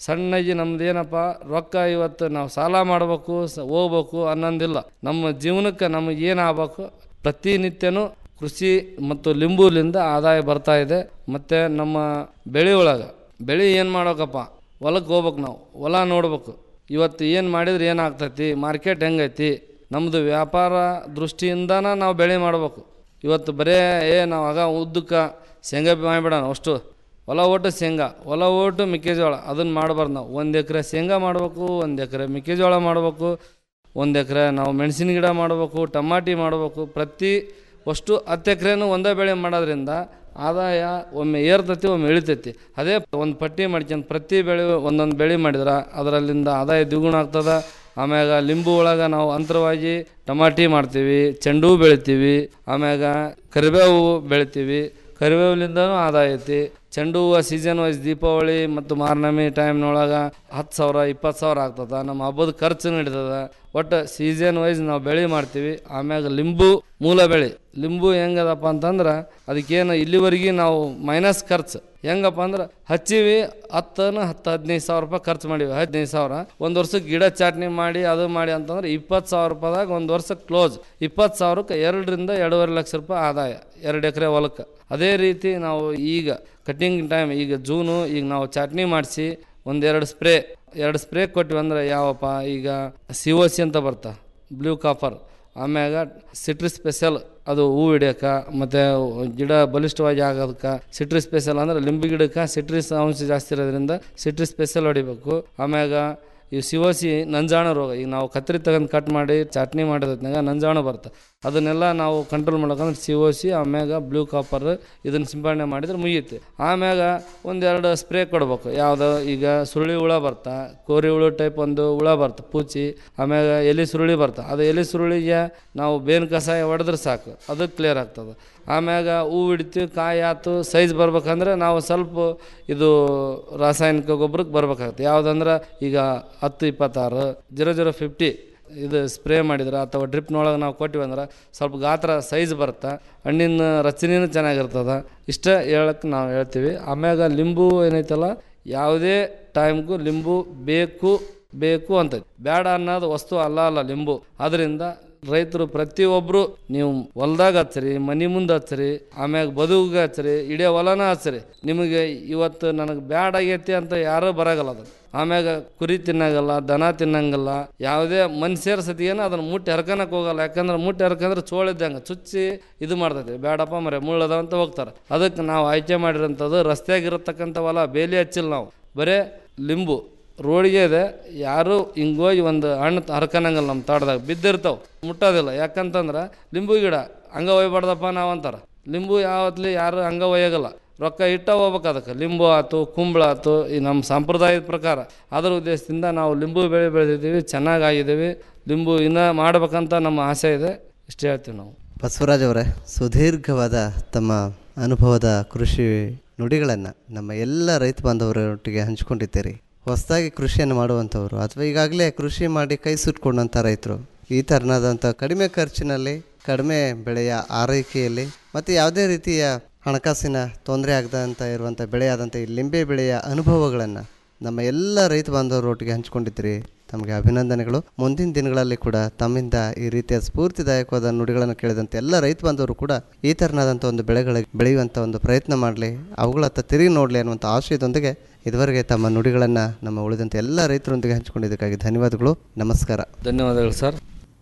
ಸಣ್ಣಗೆ ನಮ್ದು ಏನಪ್ಪ ರೊಕ್ಕ ಇವತ್ತು ನಾವು ಸಾಲ ಮಾಡಬೇಕು ಸ ಹೋಗ್ಬೇಕು ಅನ್ನೋದಿಲ್ಲ ನಮ್ಮ ಜೀವನಕ್ಕೆ ನಮಗೆ ಏನು ಆಗ್ಬೇಕು ಪ್ರತಿನಿತ್ಯನೂ ಕೃಷಿ ಮತ್ತು ಲಿಂಬುಲಿಂದ ಆದಾಯ ಬರ್ತಾ ಇದೆ ಮತ್ತು ನಮ್ಮ ಬೆಳೆ ಒಳಗೆ ಬೆಳೆ ಏನು ಮಾಡ್ಬೇಕಪ್ಪ ಹೊಲಕ್ಕೆ ಹೋಗ್ಬೇಕು ನಾವು ಹೊಲ ನೋಡ್ಬೇಕು ಇವತ್ತು ಏನು ಮಾಡಿದ್ರೆ ಏನಾಗ್ತೈತಿ ಮಾರ್ಕೆಟ್ ಹೆಂಗೈತಿ ನಮ್ಮದು ವ್ಯಾಪಾರ ದೃಷ್ಟಿಯಿಂದನ ನಾವು ಬೆಳೆ ಮಾಡ್ಬೇಕು ಇವತ್ತು ಬರೇ ಏ ನಾವು ಆಗ ಉದ್ದಕ್ಕೆ ಶೇಂಗಾ ಮಾಡಿಬಿಡೋಣ ಅಷ್ಟು ಹೊಲ ಓಟು ಶೇಂಗಾ ಹೊಲ ಓಟು ಮೆಕ್ಕೆಜೋಳ ಅದನ್ನು ಮಾಡಬಾರ್ದು ನಾವು ಒಂದು ಎಕರೆ ಶೇಂಗಾ ಮಾಡಬೇಕು ಒಂದು ಎಕರೆ ಮೆಕ್ಕೆಜೋಳ ಮಾಡಬೇಕು ಒಂದು ಎಕರೆ ನಾವು ಮೆಣಸಿನ ಗಿಡ ಮಾಡಬೇಕು ಟಮಾಟಿ ಮಾಡಬೇಕು ಪ್ರತಿ ಅಷ್ಟು ಹತ್ತು ಎಕರೆನೂ ಒಂದೇ ಬೆಳೆ ಮಾಡೋದ್ರಿಂದ ಆದಾಯ ಒಮ್ಮೆ ಏರ್ತೈತಿ ಒಮ್ಮೆ ಇಳಿತೈತಿ ಅದೇ ಒಂದು ಪಟ್ಟಿ ಮಾಡ್ಕೊಂಡು ಪ್ರತಿ ಬೆಳೆ ಒಂದೊಂದು ಬೆಳೆ ಮಾಡಿದ್ರೆ ಅದರಲ್ಲಿಂದ ಆದಾಯ ದ್ವಿಗುಣ ಆಗ್ತದೆ ಆಮ್ಯಾಗ ಲಿಂಬು ಒಳಗೆ ನಾವು ಅಂತರವಾಗಿ ಟಮಾಟಿ ಮಾಡ್ತೀವಿ ಚೆಂಡು ಹೂ ಬೆಳಿತೀವಿ ಆಮ್ಯಾಗ ಕರಿಬೇವು ಬೆಳಿತೀವಿ ಕರಿಬೇವಿಲಿಂದನೂ ಆದಾಯ ಐತಿ ಚೆಂಡು ಹೂವು ಸೀಸನ್ ವೈಸ್ ದೀಪಾವಳಿ ಮತ್ತು ಮಾರ್ನಮಿ ಟೈಮ್ನೊಳಗೆ ಹತ್ತು ಸಾವಿರ ಇಪ್ಪತ್ತು ಸಾವಿರ ಆಗ್ತದೆ ನಮ್ಮ ಹಬ್ಬದ ಖರ್ಚು ನಡೀತದೆ ಒಟ್ಟು ಸೀಸನ್ ವೈಸ್ ನಾವು ಬೆಳೆ ಮಾಡ್ತೀವಿ ಆಮ್ಯಾಗ ಲಿಂಬು ಮೂಲ ಬೆಳೆ ಲಿಂಬು ಹೆಂಗದಪ್ಪ ಅಂತಂದ್ರೆ ಅದಕ್ಕೇನು ಇಲ್ಲಿವರೆಗೆ ನಾವು ಮೈನಸ್ ಖರ್ಚು ಹೆಂಗಪ್ಪ ಅಂದ್ರೆ ಹಚ್ಚಿವಿ ಹತ್ತನ ಹತ್ತು ಹದಿನೈದು ಸಾವಿರ ರೂಪಾಯಿ ಖರ್ಚು ಮಾಡೀವಿ ಹದಿನೈದು ಸಾವಿರ ಒಂದು ವರ್ಷಕ್ಕೆ ಗಿಡ ಚಾಟ್ನಿ ಮಾಡಿ ಅದು ಮಾಡಿ ಅಂತಂದ್ರೆ ಇಪ್ಪತ್ತು ಸಾವಿರ ರೂಪಾಯಿದಾಗ ಒಂದು ವರ್ಷಕ್ಕೆ ಕ್ಲೋಸ್ ಇಪ್ಪತ್ತು ಸಾವಿರಕ್ಕೆ ಎರಡರಿಂದ ಎರಡೂವರೆ ಲಕ್ಷ ರೂಪಾಯಿ ಆದಾಯ ಎರಡು ಎಕರೆ ಹೊಲಕ್ಕೆ ಅದೇ ರೀತಿ ನಾವು ಈಗ ಕಟ್ಟಿಂಗ್ ಟೈಮ್ ಈಗ ಜೂನು ಈಗ ನಾವು ಚಟ್ನಿ ಮಾಡಿಸಿ ಒಂದೆರಡು ಸ್ಪ್ರೇ ಎರಡು ಸ್ಪ್ರೇ ಕೊಟ್ಟಿವಿ ಅಂದ್ರೆ ಯಾವಪ್ಪ ಈಗ ಸಿ ಒ ಸಿ ಅಂತ ಬರ್ತಾ ಬ್ಲೂ ಕಾಪರ್ ಆಮ್ಯಾಗ ಸಿಟ್ರಿ ಸ್ಪೆಷಲ್ ಅದು ಹೂ ಹಿಡಿಯೋಕೆ ಮತ್ತು ಗಿಡ ಬಲಿಷ್ಠವಾಗಿ ಆಗೋದಕ್ಕೆ ಸಿಟ್ರಿ ಸ್ಪೆಷಲ್ ಅಂದ್ರೆ ಲಿಂಬೆ ಗಿಡಕ್ಕೆ ಸಿಟ್ರಿಸ್ ಅಂಶ ಜಾಸ್ತಿ ಇರೋದ್ರಿಂದ ಸಿಟ್ರಿ ಸ್ಪೆಷಲ್ ಹೊಡಿಬೇಕು ಆಮ್ಯಾಗ ಈ ಸಿವಸಿ ನಂಜಾಣ ರೋಗ ಈಗ ನಾವು ಕತ್ರಿ ತಗೊಂಡು ಕಟ್ ಮಾಡಿ ಚಟ್ನಿ ಮಾಡಿದ್ನಾಗ ನಂಜಾಣು ಬರುತ್ತೆ ಅದನ್ನೆಲ್ಲ ನಾವು ಕಂಟ್ರೋಲ್ ಮಾಡ್ಬೇಕಂದ್ರೆ ಸಿ ಒ ಸಿ ಆಮ್ಯಾಗ ಬ್ಲೂ ಕಾಪರ್ ಇದನ್ನು ಸಿಂಪಡಣೆ ಮಾಡಿದ್ರೆ ಮುಗಿಯುತ್ತೆ ಆಮ್ಯಾಗ ಒಂದೆರಡು ಸ್ಪ್ರೇ ಕೊಡ್ಬೇಕು ಯಾವುದು ಈಗ ಸುರುಳಿ ಹುಳ ಬರ್ತಾ ಕೋರಿ ಹುಳು ಟೈಪ್ ಒಂದು ಹುಳ ಬರ್ತಾ ಪೂಚಿ ಆಮ್ಯಾಗ ಎಲೆ ಸುರುಳಿ ಬರ್ತಾ ಅದು ಎಲೆ ಸುರುಳಿಗೆ ನಾವು ಬೇವಿನ ಕಷಾಯ ಹೊಡೆದ್ರೆ ಸಾಕು ಅದು ಕ್ಲಿಯರ್ ಆಗ್ತದೆ ಆಮ್ಯಾಗ ಹೂ ಹಿಡಿತು ಕಾಯಿ ಆಯ್ತು ಸೈಜ್ ಬರ್ಬೇಕಂದ್ರೆ ನಾವು ಸ್ವಲ್ಪ ಇದು ರಾಸಾಯನಿಕ ಗೊಬ್ಬರಕ್ಕೆ ಬರ್ಬೇಕಾಗತ್ತೆ ಯಾವುದಂದ್ರೆ ಈಗ ಹತ್ತು ಇಪ್ಪತ್ತಾರು ಜೀರೋ ಜೀರೋ ಫಿಫ್ಟಿ ಇದು ಸ್ಪ್ರೇ ಮಾಡಿದ್ರೆ ಅಥವಾ ಡ್ರಿಪ್ನೊಳಗೆ ನಾವು ಕೊಟ್ಟಿವಿ ಅಂದ್ರೆ ಸ್ವಲ್ಪ ಗಾತ್ರ ಸೈಜ್ ಬರುತ್ತೆ ಹಣ್ಣಿನ ರಚನೆಯೂ ಚೆನ್ನಾಗಿರ್ತದೆ ಇಷ್ಟ ಹೇಳಕ್ಕೆ ನಾವು ಹೇಳ್ತೀವಿ ಆಮ್ಯಾಗ ಲಿಂಬು ಏನೈತಲ್ಲ ಯಾವುದೇ ಟೈಮ್ಗೂ ಲಿಂಬು ಬೇಕು ಬೇಕು ಅಂತ ಬೇಡ ಅನ್ನೋದು ವಸ್ತು ಅಲ್ಲ ಅಲ್ಲ ಲಿಂಬು ಅದರಿಂದ ರೈತರು ಪ್ರತಿಯೊಬ್ಬರು ನೀವು ಹೊಲ್ದಾಗ ಹಚ್ಚ್ರಿ ಮನೆ ಮುಂದೆ ಹಚ್ಚ್ರಿ ಆಮ್ಯಾಗ ಬದುಗೆ ಹಚ್ಚ್ರಿ ಇಡೀ ಹೊಲನ ಹಚ್ಚ್ರಿ ನಿಮಗೆ ಇವತ್ತು ನನಗೆ ಬ್ಯಾಡ್ ಆಗೈತಿ ಅಂತ ಯಾರೂ ಬರಾಗಲ್ಲ ಅದು ಆಮ್ಯಾಗ ಕುರಿ ತಿನ್ನಂಗಲ್ಲ ದನ ತಿನ್ನಂಗಿಲ್ಲ ಯಾವುದೇ ಮನುಷ್ಯರ ಸತಿಗೇನು ಅದನ್ನು ಮುಟ್ಟಿ ಹರ್ಕನಕ್ಕೆ ಹೋಗಲ್ಲ ಯಾಕಂದ್ರೆ ಮುಟ್ಟಿ ಹರ್ಕಂದ್ರೆ ಚೋಳಿದ್ದಂಗೆ ಚುಚ್ಚಿ ಇದು ಮಾಡ್ತೈತಿ ಬೇಡಪ್ಪ ಮರೆ ಮುಳ್ಳದ ಅಂತ ಹೋಗ್ತಾರೆ ಅದಕ್ಕೆ ನಾವು ಆಯ್ಕೆ ಮಾಡಿರೋಂಥದ್ದು ರಸ್ತೆಯಾಗಿರತಕ್ಕಂಥ ಹೊಲ ಬೇಲಿ ಹಚ್ಚಿಲ್ಲ ನಾವು ಬರೇ ಲಿಂಬು ರೋಡಿಗೆ ಇದೆ ಯಾರು ಹಿಂಗೋಗಿ ಒಂದು ಹಣ್ಣು ಹರ್ಕನಂಗಲ್ಲ ನಮ್ಮ ತೋಟದಾಗ ಬಿದ್ದಿರ್ತಾವೆ ಮುಟ್ಟೋದಿಲ್ಲ ಯಾಕಂತಂದ್ರೆ ಲಿಂಬು ಗಿಡ ಹಂಗ ಒಯ್ಬಾರ್ದಪ್ಪ ನಾವು ಅಂತಾರೆ ಲಿಂಬು ಯಾವತ್ತಲಿ ಯಾರು ಹಂಗ ಒಯ್ಯಗಲ್ಲ ರೊಕ್ಕ ಇಟ್ಟ ಹೋಗ್ಬೇಕು ಅದಕ್ಕೆ ಲಿಂಬು ಆಯ್ತು ಕುಂಬಳ ಆಯ್ತು ಈ ನಮ್ಮ ಸಂಪ್ರದಾಯದ ಪ್ರಕಾರ ಅದರ ಉದ್ದೇಶದಿಂದ ನಾವು ಲಿಂಬು ಬೆಳೆ ಬೆಳೆದಿದ್ದೀವಿ ಚೆನ್ನಾಗಾಗಿದ್ದೀವಿ ಲಿಂಬು ಇನ್ನೂ ಮಾಡ್ಬೇಕಂತ ನಮ್ಮ ಆಸೆ ಇದೆ ಇಷ್ಟು ಹೇಳ್ತೀವಿ ನಾವು ಬಸವರಾಜ್ ಅವರೇ ಸುದೀರ್ಘವಾದ ತಮ್ಮ ಅನುಭವದ ಕೃಷಿ ನುಡಿಗಳನ್ನು ನಮ್ಮ ಎಲ್ಲ ರೈತ ಬಾಂಧವರೊಟ್ಟಿಗೆ ಹಂಚಿಕೊಂಡಿದ್ದೀರಿ ಹೊಸದಾಗಿ ಕೃಷಿಯನ್ನು ಮಾಡುವಂಥವ್ರು ಅಥವಾ ಈಗಾಗಲೇ ಕೃಷಿ ಮಾಡಿ ಕೈ ಸುಟ್ಕೊಂಡಂಥ ರೈತರು ಈ ಥರನಾದಂಥ ಕಡಿಮೆ ಖರ್ಚಿನಲ್ಲಿ ಕಡಿಮೆ ಬೆಳೆಯ ಆರೈಕೆಯಲ್ಲಿ ಮತ್ತು ಯಾವುದೇ ರೀತಿಯ ಹಣಕಾಸಿನ ತೊಂದರೆ ಆಗದಂತ ಇರುವಂಥ ಬೆಳೆಯಾದಂಥ ಈ ಲಿಂಬೆ ಬೆಳೆಯ ಅನುಭವಗಳನ್ನು ನಮ್ಮ ಎಲ್ಲ ರೈತ ಬಾಂಧವರೊಟ್ಟಿಗೆ ಹಂಚಿಕೊಂಡಿದ್ದೀರಿ ತಮಗೆ ಅಭಿನಂದನೆಗಳು ಮುಂದಿನ ದಿನಗಳಲ್ಲಿ ಕೂಡ ತಮ್ಮಿಂದ ಈ ರೀತಿಯ ಸ್ಫೂರ್ತಿದಾಯಕವಾದ ನುಡಿಗಳನ್ನು ಕೇಳಿದಂತೆ ಎಲ್ಲ ರೈತ ಬಾಂಧವರು ಕೂಡ ಈ ಥರನಾದಂಥ ಒಂದು ಬೆಳೆಗಳಿಗೆ ಬೆಳೆಯುವಂಥ ಒಂದು ಪ್ರಯತ್ನ ಮಾಡಲಿ ಅವುಗಳತ್ತ ತಿರುಗಿ ನೋಡಲಿ ಅನ್ನುವಂಥ ಆಶಯದೊಂದಿಗೆ ಇದುವರೆಗೆ ತಮ್ಮ ನುಡಿಗಳನ್ನು ನಮ್ಮ ಉಳಿದಂತೆ ಎಲ್ಲ ರೈತರೊಂದಿಗೆ ಹಂಚಿಕೊಂಡಿದ್ದಕ್ಕಾಗಿ ಧನ್ಯವಾದಗಳು ನಮಸ್ಕಾರ ಧನ್ಯವಾದಗಳು ಸರ್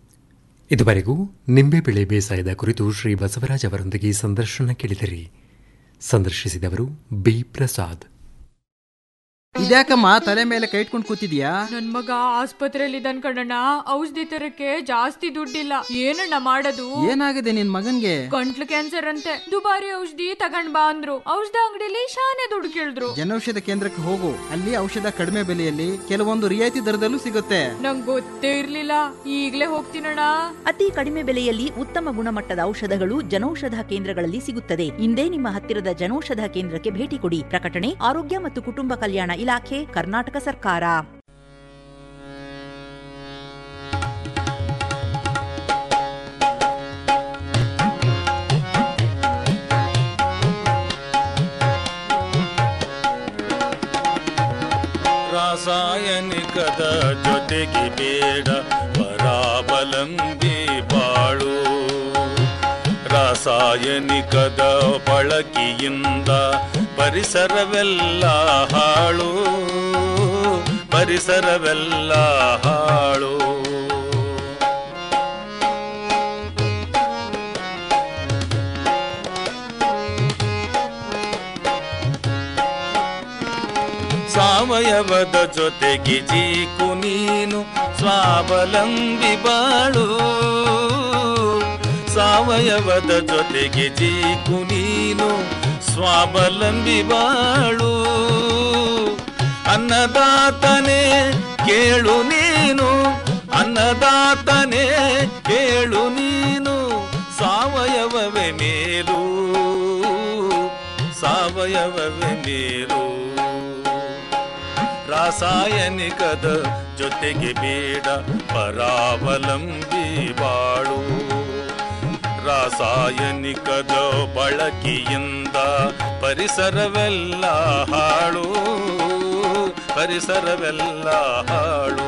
ಇದುವರೆಗೂ ನಿಂಬೆ ಬೆಳೆ ಬೇಸಾಯದ ಕುರಿತು ಶ್ರೀ ಬಸವರಾಜ್ ಅವರೊಂದಿಗೆ ಸಂದರ್ಶನ ಕೇಳಿದಿರಿ ಸಂದರ್ಶಿಸಿದವರು ಬಿ ಪ್ರಸಾದ್ ಇದ್ಯಾಕಮ್ಮ ತಲೆ ಮೇಲೆ ಕೈ ಇಟ್ಕೊಂಡು ಕೂತಿದ್ಯಾ ನನ್ ಮಗ ಆಸ್ಪತ್ರೆಯಲ್ಲಿ ಇದ್ದಾನ್ ಕಣಣ್ಣ ಔಷಧಿ ತರಕ್ಕೆ ಜಾಸ್ತಿ ದುಡ್ಡಿಲ್ಲ ಏನಣ್ಣ ಮಾಡೋದು ಏನಾಗಿದೆ ನಿನ್ ಮಗನ್ಗೆ ಗಂಟ್ಲು ಕ್ಯಾನ್ಸರ್ ಅಂತೆ ದುಬಾರಿ ಔಷಧಿ ತಗೊಂಡ್ ಬಾ ಅಂದ್ರು ಔಷಧ ಅಂಗಡಿಲಿ ಶಾನೆ ದುಡ್ಡು ಕೇಳಿದ್ರು ಜನೌಷಧ ಕೇಂದ್ರಕ್ಕೆ ಹೋಗು ಅಲ್ಲಿ ಔಷಧ ಕಡಿಮೆ ಬೆಲೆಯಲ್ಲಿ ಕೆಲವೊಂದು ರಿಯಾಯಿತಿ ದರದಲ್ಲೂ ಸಿಗುತ್ತೆ ನಂಗ್ ಗೊತ್ತೇ ಇರ್ಲಿಲ್ಲ ಈಗ್ಲೇ ಹೋಗ್ತೀನಣ್ಣ ಅತಿ ಕಡಿಮೆ ಬೆಲೆಯಲ್ಲಿ ಉತ್ತಮ ಗುಣಮಟ್ಟದ ಔಷಧಗಳು ಜನೌಷಧ ಕೇಂದ್ರಗಳಲ್ಲಿ ಸಿಗುತ್ತದೆ ಇಂದೇ ನಿಮ್ಮ ಹತ್ತಿರದ ಜನೌಷಧ ಕೇಂದ್ರಕ್ಕೆ ಭೇಟಿ ಕೊಡಿ ಪ್ರಕಟಣೆ ಆರೋಗ್ಯ ಮತ್ತು ಕುಟುಂಬ ಕಲ್ಯಾಣ ಇಲಾಖೆ ಕರ್ನಾಟಕ ಸರ್ಕಾರ ರಾಸಾಯನಿಕದ ಜೊತೆಗೆ ಬೇಡ ಪರಾವಲಂಬಿ ಬಾಳು ರಾಸಾಯನಿಕದ ಬಳಕೆಯಿಂದ ಪರಿಸರವೆಲ್ಲ ಹಾಳು ಪರಿಸರವೆಲ್ಲ ಹಾಳು ಸಾವಯವದ ಜೊತೆಗೆ ಜೀಕು ನೀನು ಸ್ವಾವಲಂಬಿ ಬಾಳು ಸಾವಯವದ ಜೊತೆಗೆ ಜೀಕು ನೀನು ಸ್ವಾವಲಂಬಿ ಬಾಳು ಅನ್ನದಾತನೇ ಕೇಳು ನೀನು ಅನ್ನದಾತನೇ ಕೇಳು ನೀನು ಸಾವಯವವೇ ಮೇಲು ಸಾವಯವವೇ ಮೇಲು ರಾಸಾಯನಿಕದ ಜೊತೆಗೆ ಬೇಡ ಪರಾವಲಂಬಿ ಬಾಳು ರಾಸಾಯನಿಕದ ಬಳಕೆಯಿಂದ ಪರಿಸರವೆಲ್ಲ ಹಾಳು ಪರಿಸರವೆಲ್ಲ ಹಾಳು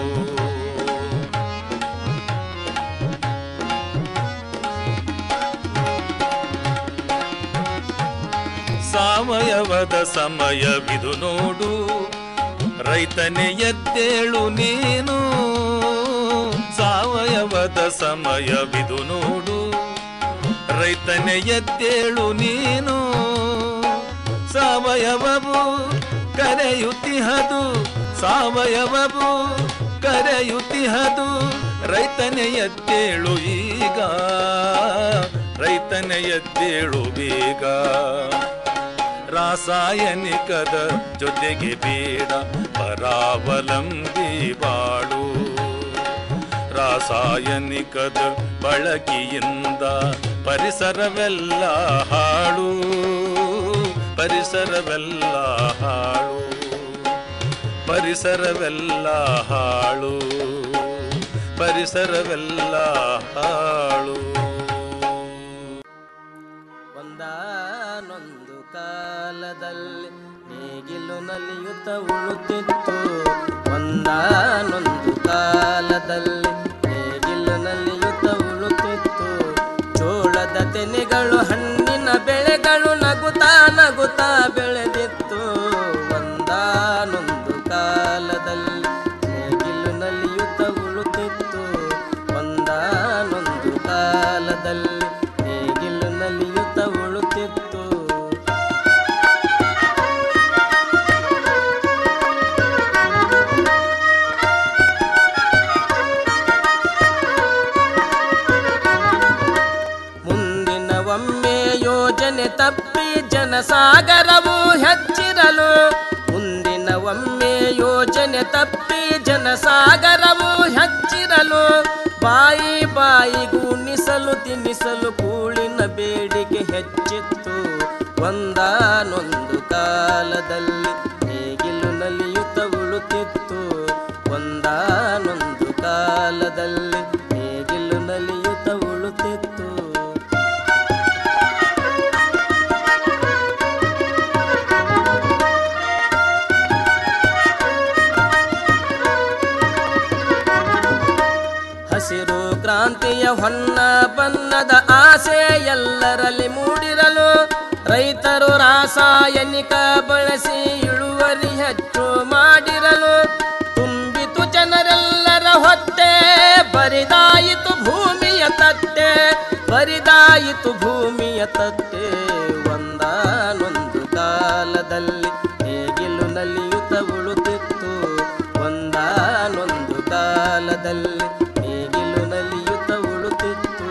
ಸಾವಯವದ ಸಮಯವಿದು ನೋಡು ರೈತನೇ ಎದ್ದೇಳು ನೀನು ಸಾವಯವದ ಸಮಯವಿದು ನೋಡು ರೈತನೇ ಎದ್ದೇಳು ನೀನು ಸಾವಯವವು ಕರೆಯುತ್ತಿಹದು ಸಾವಯವವು ಕರೆಯುತ್ತಿಹದು ರೈತನೇ ಎದ್ದೇಳು ಈಗ ರೈತನೇ ಎದ್ದೇಳು ಬೇಗ ರಾಸಾಯನಿಕದ ಜೊತೆಗೆ ಬೇಡ ಪರಾವಲಂಬಿ ಬಾಳು ರಾಸಾಯನಿಕದ ಬಳಕೆಯಿಂದ ಪರಿಸರವೆಲ್ಲ ಹಾಳು ಪರಿಸರವೆಲ್ಲ ಹಾಳು ಪರಿಸರವೆಲ್ಲ ಹಾಳು ಪರಿಸರವೆಲ್ಲ ಹಾಳು ಒಂದಾನೊಂದು ಕಾಲದಲ್ಲಿ ನೇಗಿಲು ನಲಿಯುತ್ತ ಉಳುತ್ತಿತ್ತು ಒಂದಾನೊಂದು ಕಾಲದಲ್ಲಿ ನೇಗಿಲು ನಲಿಯುತ್ತ ಉಳುತ್ತಿತ್ತು ಚೋಳದ ತೆನೆಗಳು ಹಣ್ಣಿನ ಬೆಳೆಗಳು ನಗುತ್ತಾ ನಗುತ್ತಾ ಬೆಳೆದಿತ್ತು ಒಂದಾನೊಂದು ಕಾಲದಲ್ಲಿ ನೇಗಿಲು ನಲಿಯುತ್ತ ಉಳುತ್ತಿತ್ತು ಒಂದಾನೊಂದು ಕಾಲದಲ್ಲಿ ನೇಗಿಲು ನಲಿಯುತ್ತ ಉಳುತ್ತಿತ್ತು ಮುಂದಿನ ಒಮ್ಮೆ ಯೋಜನೆ ತಪ್ಪಿ ಜನಸಾಗರವು ಹೆಚ್ಚಿರಲು ಮುಂದಿನ ಒಮ್ಮೆ ಯೋಜನೆ ತಪ್ಪಿ ಜನಸಾಗರವು ಹೆಚ್ಚಿರಲು ಬಾಯಿ ಬಾಯಿಗೂಣಿಸಲು ತಿನ್ನಿಸಲು ಕೂಳಿನ ಬೇಡಿಕೆ ಹೆಚ್ಚಿತ್ತು ಒಂದಾನೊಂದು ಕಾಲದಲ್ಲಿ ನೇಗಿಲು ನಲಿಯುತ್ತ ಉಳುತ್ತಿತ್ತು ಒಂದಾನೊಂದು ಕಾಲದಲ್ಲಿ ನೇಗಿಲು ನಲಿಯುತ್ತ ಉಳುತ್ತಿತ್ತು ಹಸಿರು ಕ್ರಾಂತಿಯ ಹೊನ್ನ ಬಣ್ಣದ ಆಸೆ ಎಲ್ಲರಲ್ಲಿ ಮೂಡಿರಲು ರೈತರು ರಾಸಾಯನಿಕ ಬಳಸಿ ಇಳುವರಿ ಹೆಚ್ಚು ಮಾಡಿರಲು ತುಂಬಿತು ಜನರೆಲ್ಲರ ಹೊಟ್ಟೆ ಬರಿದಾಯಿತು ಭೂಮಿಯ ತಟ್ಟೆ ಬರಿದಾಯಿತು ಭೂಮಿಯ ತಟ್ಟೆ ಒಂದಾನೊಂದು ಕಾಲದಲ್ಲಿ ನೇಗಿಲು ನಲಿಯುತ್ತ ಉಳುತ್ತಿತ್ತು ಒಂದಾನೊಂದು ಕಾಲದಲ್ಲಿ ನೇಗಿಲು ನಲಿಯುತ್ತ ಉಳುತ್ತಿತ್ತು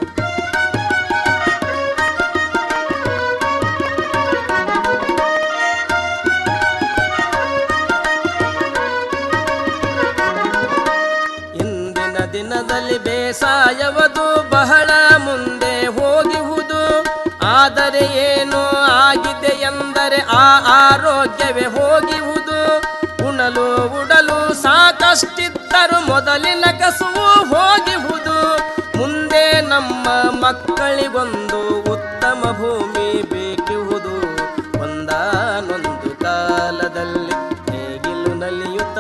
ಇಂದಿನ ದಿನದಲ್ಲಿ ಬೇಸಾಯವದು ಬಹಳ ಮುಂದೆ ಹೋಗಿಹುದು ಆದರೆ ಏನು ಆಗಿದೆ ಎಂದರೆ ಆ ಆರೋಗ್ಯವೇ ಹೋಗಿಹುದು ಉಣಲು ಉಡಲು ಸಾಕಷ್ಟಿದ್ದರು ಮೊದಲಿನ ಕಸುವು ಹೋಗಿಹುದು ಮುಂದೆ ನಮ್ಮ ಮಕ್ಕಳಿಗೊಂದು ಉತ್ತಮ ಭೂಮಿ ಬೇಕಿಹುದು ಒಂದಾನೊಂದು ಕಾಲದಲ್ಲಿ ನೇಗಿಲು ನಲಿಯುತ್ತ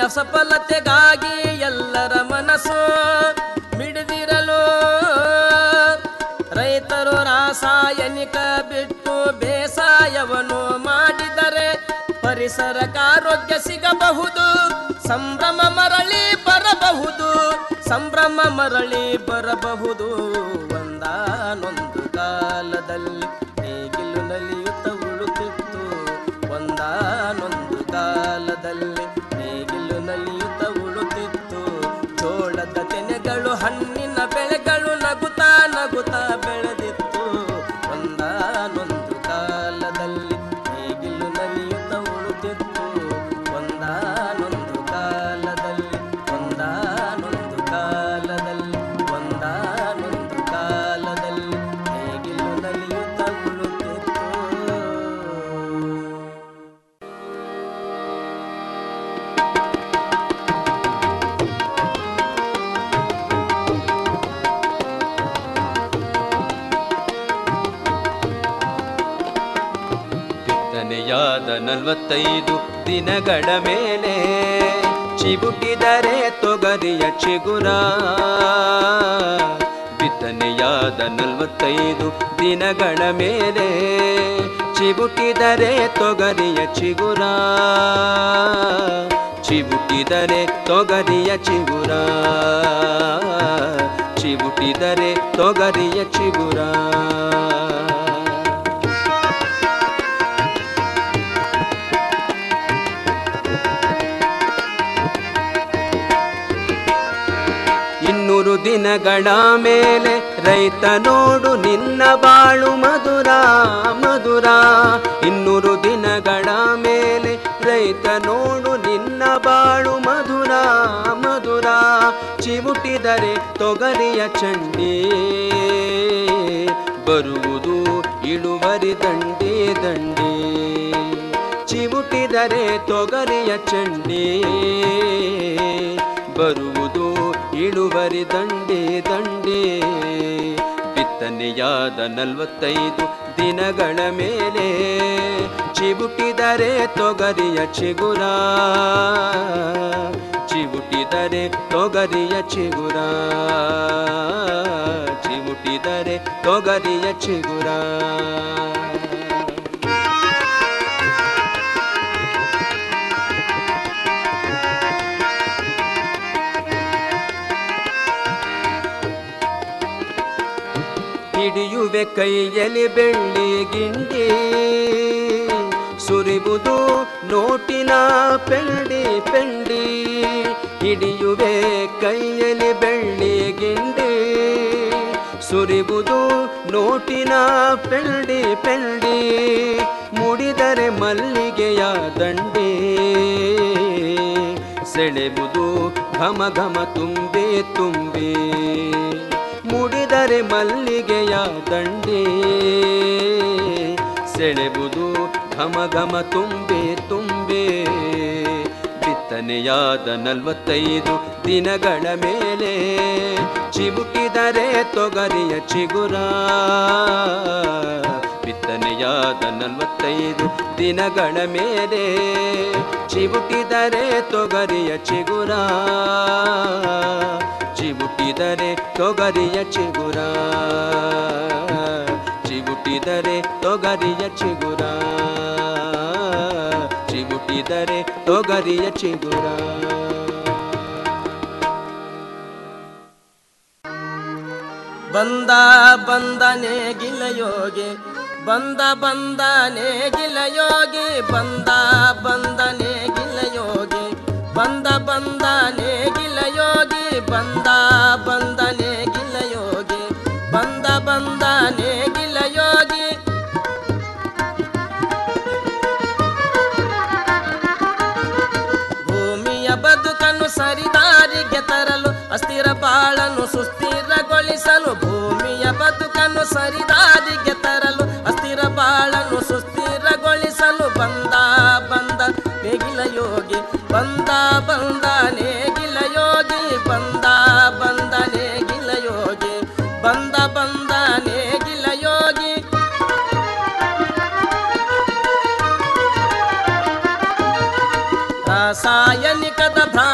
ಸಫಲತೆಗಾಗಿ ಎಲ್ಲರ ಮನಸ್ಸು ಮಿಡಿದಿರಲು ರೈತರು ರಾಸಾಯನಿಕ ಬಿಟ್ಟು ಬೇಸಾಯವನ್ನು ಮಾಡಿದರೆ ಪರಿಸರಕ್ಕಾರೋಗ್ಯ ಸಿಗಬಹುದು ಸಂಭ್ರಮ ಮರಳಿ ಬರಬಹುದು ಸಂಭ್ರಮ ಮರಳಿ ಬರಬಹುದು ಒಂದಾನೊಂದು ಕಾಲದಲ್ಲಿ ನೇಗಿಲು ನಲಿಯುತ್ತ ಉಳುತ್ತಿತ್ತು ಒಂದಾನೊಂದು ಕಾಲದಲ್ಲಿ ನೇಗಿಲು ನಲಿಯುತ್ತ ಉಳುತ್ತಿತ್ತು ಜೋಳದ ತೆನೆಗಳು ಹಣ್ಣಿನ ಬೆಳೆಗಳು ನಗುತ್ತಾ ನಗುತ್ತಾ ಬೆಳೆದಿತ್ತು ಒಂದಾನೊಂದು ಕಾಲದಲ್ಲಿ ನೇಗಿಲು ನಲಿಯುತ್ತ ಉಳುತ್ತಿತ್ತು ಒಂದಾನೊಂದು ಕಾಲದಲ್ಲಿ ಒಂದಾನೊಂದು ಕಾಲದಲ್ಲಿ ಒಂದಾನೊಂದು ಕಾಲದಲ್ಲಿ ನೇಗಿಲು ನಲಿಯುತ್ತ ಉಳುತ್ತಿತ್ತು ಬಿತ್ತನೆಯಾದ ನಲವತ್ತೈದು ದಿನಗಳ ಮೇಲೆ ಚಿಬುಟಿದರೆ ತೊಗರಿಯ ಚಿಗುರ ಬಿತ್ತನೆಯಾದ ನಲವತ್ತೈದು ದಿನಗಳ ಮೇಲೆ ಚಿಬುಟಿದರೆ ತೊಗರಿಯ ಚಿಗುರ ಚಿಬುಟಿದರೆ ತೊಗರಿಯ ಚಿಗುರ ಚಿಬುಟಿದರೆ ತೊಗರಿಯ ಚಿಗುರ ಇನ್ನೂರು ದಿನಗಳ ಮೇಲೆ ರೈತ ನೋಡು ನಿನ್ನ ಬಾಳು ಮಧುರ ಮಧುರ ಇನ್ನೂರು ದಿನಗಳ ಮೇಲೆ ರೈತ ನೋಡು ನಿನ್ನ ಬಾಳು ಮಧುರ ಮಧುರ ಚಿವುಟಿದರೆ ತೊಗರಿಯ ಚಂಡಿ ಬರುವುದು ಇಳುವರಿ ದಂಡಿ ದಂಡಿ ಚಿವುಟಿದರೆ ತೊಗರಿಯ ಚಂಡಿ ಬರುವುದು ಇಳುವರಿ ದಂಡಿ ದಂಡಿ ಬಿತ್ತನೆಯಾದ ನಲವತ್ತೈದು ದಿನಗಳ ಮೇಲೆ ಚಿಬುಟಿದರೆ ತೊಗರಿಯ ಚಿಗುರ ಚಿಬುಟಿದರೆ ತೊಗರಿಯ ಚಿಗುರ ಚಿಬುಟಿದರೆ ತೊಗರಿಯ ಚಿಗುರ ಹಿಡಿಯುವೆ ಕೈಯಲ್ಲಿ ಬೆಳ್ಳಿ ಗಿಂಡಿ ಸುರಿಬುದು ನೋಟಿನ ಪೆಂಡಿ ಪೆಂಡಿ ಹಿಡಿಯುವೆ ಕೈಯಲ್ಲಿ ಬೆಳ್ಳಿ ಗಿಂಡಿ ಸುರಿಬುದು ನೋಟಿನ ಪೆಂಡಿ ಪೆಂಡಿ ಮುಡಿದರೆ ಮಲ್ಲಿಗೆಯ ದಂಡಿ ಸೆಳೆಬುದು ಘಮ ಘಮ ತುಂಬಿ ತುಂಬಿ ಮುಡಿದರೆ ಮಲ್ಲಿಗೆಯ ದಂಡಿ ಸೆಳೆಬುದು ಘಮ ಘಮ ತುಂಬೆ ತುಂಬೆ ಬಿತ್ತನೆಯಾದ ನಲವತ್ತೈದು ದಿನಗಳ ಮೇಲೆ ಚಿಬುಕಿದರೆ ತೊಗರಿಯ ಚಿಗುರ ಬಿತ್ತನೆಯಾದ ನಲವತ್ತೈದು ದಿನಗಳ ಮೇಲೆ ಚಿಬುಟಿದರೆ ತೊಗರಿಯ ಚಿಗುರ ಚಿಬುಟಿದರೆ ತೊಗರಿಯ ಚಿಗುರ ಚಿಬುಟಿದರೆ ತೊಗರಿಯ ಚಿಗುರ ಚಿಬುಟಿದರೆ ತೊಗರಿಯ ಚಿಗುರ ಬಂದ ಬಂದನೆ ಗಿಲಯೋಗಿ ಬಂದ ಬಂದನೆ ಗಿಲಯೋಗಿ ಬಂದ ಬಂದನೆ ಗಿಲಯೋಗಿ ಬಂದ ಬಂದನೆ ಗಿಲಯೋಗಿ ಬಂದ ಬಂದನೆ ಗಿಲಯೋಗಿ ಬಂದ ಬಂದನೆ ಗಿಲಯೋಗಿ ಭೂಮಿಯ ಬದುಕನ್ನು ಸರಿದಾರಿಗೆ ತರಲು ಅಸ್ಥಿರ ಬಾಳನ್ನು ಸುಸ್ಥಿರಗೊಳಿಸಲು ಭೂಮಿಯ ಬದುಕನ್ನು ಸರಿದಾರಿಗೆ ತರಲು ಅಸ್ಥಿರ ಬಾಳನ್ನು ಸುಸ್ಥಿರಗೊಳಿಸಲು ಬಂದ ಬಂದ ನೇಗಿಲ ಯೋಗಿ ಬಂದ ಬಂದ ನೇಗಿಲ ಯೋಗಿ ಬಂದ ಬಂದ ನೇಗಿಲ ಯೋಗಿ ಬಂದ ಬಂದ ನೇಗಿಲ ಯೋಗಿ ರಾಸಾಯನಿಕದ ಭ್ರ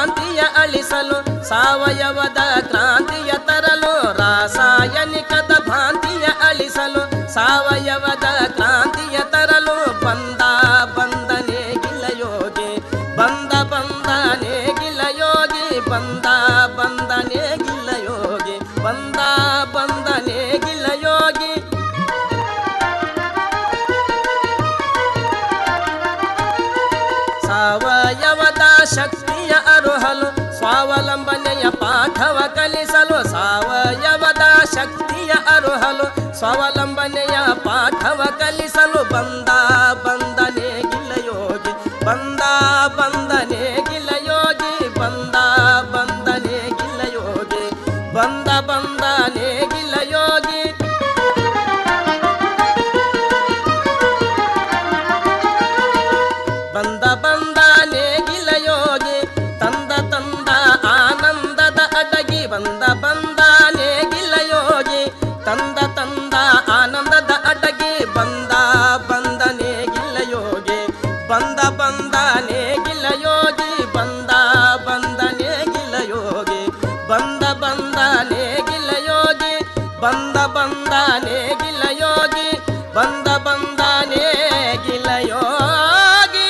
ಸಾವಯವದ ಕ್ರಾಂತಿಯ ತರಲು ರಾಸಾಯನಿಕದ ಭ್ರಾಂತಿಯ ಅಳಿಸಲು ಸಾವಯವದ ಕ್ರಾಂತಿಯ ತರಲು ಬಂದ ಬಂದನೆ ಗಿಲಯೋಗಿ ಬಂದ ಬಂದನೆ ಗಿಲಯೋಗಿ ಬಂದ ಬಂದನೆ ಗಿಲಯೋಗಿ ಬಂದ ಬಂದನೆ ಗಿಲಯೋಗಿ ಸಾವಯವದ ಶಕ್ತಿಯ ಅರುಹಲು ಸ್ವಾವಲಂಬನೆಯ ಪಾಠವ ಕಲಿಸಲು ಸಾವಯವದ ಶಕ್ತಿಯ ಅರುಹಲು ಸ್ವಾವಲಂಬನೆಯ ಪಾಠವ ಕಲಿಸಲು ಬಂದ ಬಂದನೆ ಗಿಲಯೋಗಿ ಬಂದ ಬಂದನೆ ಗಿಲಯೋಗಿ ಬಂದ ಬಂದನೆ ಗಿಲಯೋಗಿ ಬಂದ ಬಂದನೆ ಗಿಲಯೋಗಿ ಬಂದ ಬಂದ ನೇಗಿಲ ಯೋಗಿ ತಂದ ತಂದ ಆನಂದದ ಅಡಗಿ ಬಂದ ಬಂದ ನೇಗಿಲ ಯೋಗಿ ತಂದ ತಂದ ಆನಂದದ ಅಡಗಿ ಬಂದ ಬಂದ ನೇಗಿಲ ಯೋಗಿ ಬಂದ ಬಂದ ನೇಗಿಲ ಯೋಗಿ ಬಂದ ಬಂದ ನೇಗಿಲ ಯೋಗಿ ಬಂದ ಬಂದ ನೇಗಿಲ ಯೋಗಿ ಬಂದ ಬಂದ ನೇಗಿಲ ಯೋಗಿ ಬಂದ ಬಂದ ನೇಗಿಲ ಯೋಗಿ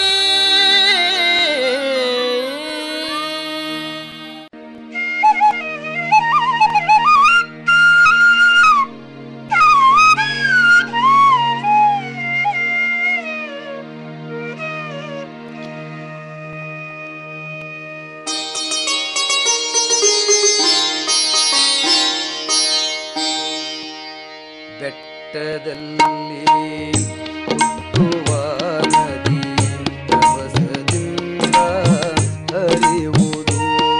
ಬೆಟ್ಟದಲ್ಲಿ ಹುಟ್ಟುವ ನದಿ ರಭಸದಿಂದ ಹರಿಯುವುದು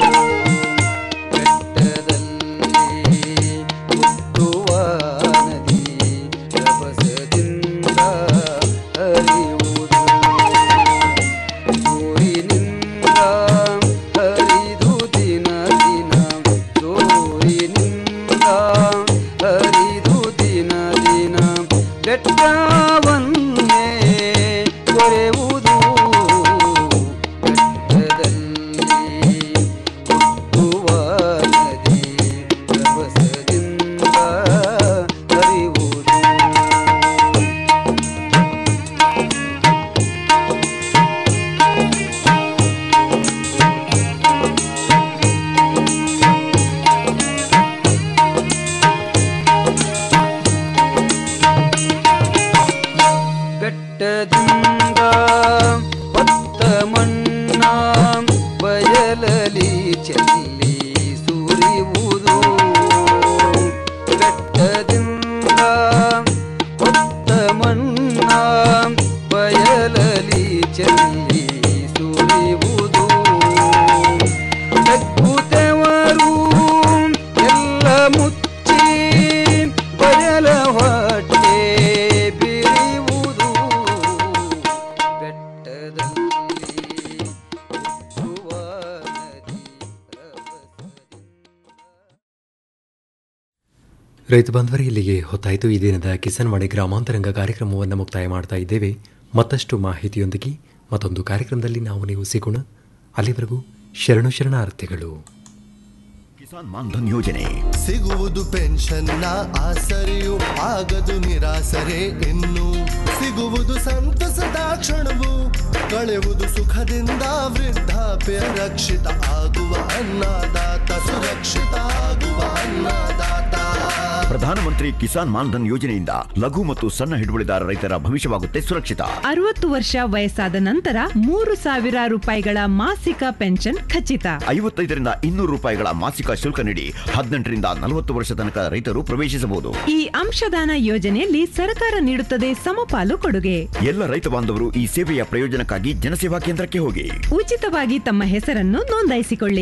ಬೆಟ್ಟದಲ್ಲಿ ಹುಟ್ಟುವ ನದಿ ರಭಸದಿಂದ ಹರಿಯುವುದು ಸೂರಿನಿಂದ ಹರಿದು ದಿನ ದಿನ ಸೂರಿನಿಂದ ಹರಿದು ದಿನ ದಿನ ಬೆಟ್ಟವನ್ನೇ ಕೊರೆಯುವುದು ಬೆಟ್ಟದಲ್ಲಿ ಹುಟ್ಟುವ ನದಿ ರಭಸದಿಂದ ಹರಿಯುವುದು ಬೆಟ್ಟದಿಂದ ಭತ್ತ ಮಣ್ಣ ಬಯಲಲಿ ಚೆಲ್ಲಿ ಸುರಿಯುವುದು ಬೆಟ್ಟದಿಂದ ಭತ್ತ ಮಣ್ಣ ಬಯಲಲಿ ಚೆಲ್ಲಿ ಸುರಿಯುವುದು ಬೆಕ್ಕುತ್ತವರು ಎಲ್ಲ ಮುಚ್ಚಿ ಬಯಲ ಹೊಟ್ಟೆ ಬಿರಿಯುವುದು ಬೆಟ್ಟದಲ್ಲಿ ಹುಟ್ಟುವ ನದಿ ರೈತ ಬಾಂಧವರೇ ಇಲ್ಲಿಗೆ ಹೊತ್ತಾಯಿತು ಈ ದಿನದ ಕಿಸಾನ್ ವಾಣಿ ಗ್ರಾಮಾಂತರಂಗ ಕಾರ್ಯಕ್ರಮವನ್ನು ಮುಕ್ತಾಯ ಮಾಡ್ತಾ ಇದ್ದೇವೆ ಮತ್ತಷ್ಟು ಮಾಹಿತಿಯೊಂದಿಗೆ ಮತ್ತೊಂದು ಕಾರ್ಯಕ್ರಮದಲ್ಲಿ ನಾವು ನೀವು ಸಿಗೋಣ ಅಲ್ಲಿವರೆಗೂ ಶರಣು ಶರಣಾರ್ಥಿಗಳು ಕಿಸಾನ್ ಮಾನ್ಧನ್ ಯೋಜನೆ ಸಿಗುವುದು ಪೆನ್ಷನ್ನ ಆಸರೆಯು ಆಗದು ನಿರಾಸರೆ ಇನ್ನು ಸಿಗುವುದು ಸಂತಸದ ಕ್ಷಣವು ಕಳೆಯುವುದು ಸುಖದಿಂದ ವೃದ್ಧಾಪ್ಯ ರಕ್ಷಿತ ಆಗುವ ಅನ್ನದಾತ ಸುರಕ್ಷಿತ ಆಗುವ ಅನ್ನದಾತ ಪ್ರಧಾನಮಂತ್ರಿ ಕಿಸಾನ್ ಮಾನ್ಧನ್ ಯೋಜನೆಯಿಂದ ಲಘು ಮತ್ತು ಸಣ್ಣ ಹಿಡುವಳಿದಾರ ರೈತರ ಭವಿಷ್ಯವಾಗುತ್ತೆ ಸುರಕ್ಷಿತ ಅರವತ್ತು ವರ್ಷ ವಯಸ್ಸಾದ ನಂತರ ಮೂರು ಸಾವಿರ ರೂಪಾಯಿಗಳ ಮಾಸಿಕ ಪೆನ್ಷನ್ ಖಚಿತ ಐವತ್ತೈದರಿಂದ ಇನ್ನೂರು ರೂಪಾಯಿಗಳ ಮಾಸಿಕ ಶುಲ್ಕ ನೀಡಿ ಹದಿನೆಂಟರಿಂದ ನಲವತ್ತು ವರ್ಷ ತನಕ ರೈತರು ಪ್ರವೇಶಿಸಬಹುದು ಈ ಅಂಶದಾನ ಯೋಜನೆಯಲ್ಲಿ ಸರ್ಕಾರ ನೀಡುತ್ತದೆ ಸಮಪಾಲು ಕೊಡುಗೆ ಎಲ್ಲ ರೈತ ಬಾಂಧವರು ಈ ಸೇವೆಯ ಪ್ರಯೋಜನಕ್ಕಾಗಿ ಜನಸೇವಾ ಕೇಂದ್ರಕ್ಕೆ ಹೋಗಿ ಉಚಿತವಾಗಿ ತಮ್ಮ ಹೆಸರನ್ನು ನೋಂದಾಯಿಸಿಕೊಳ್ಳಿ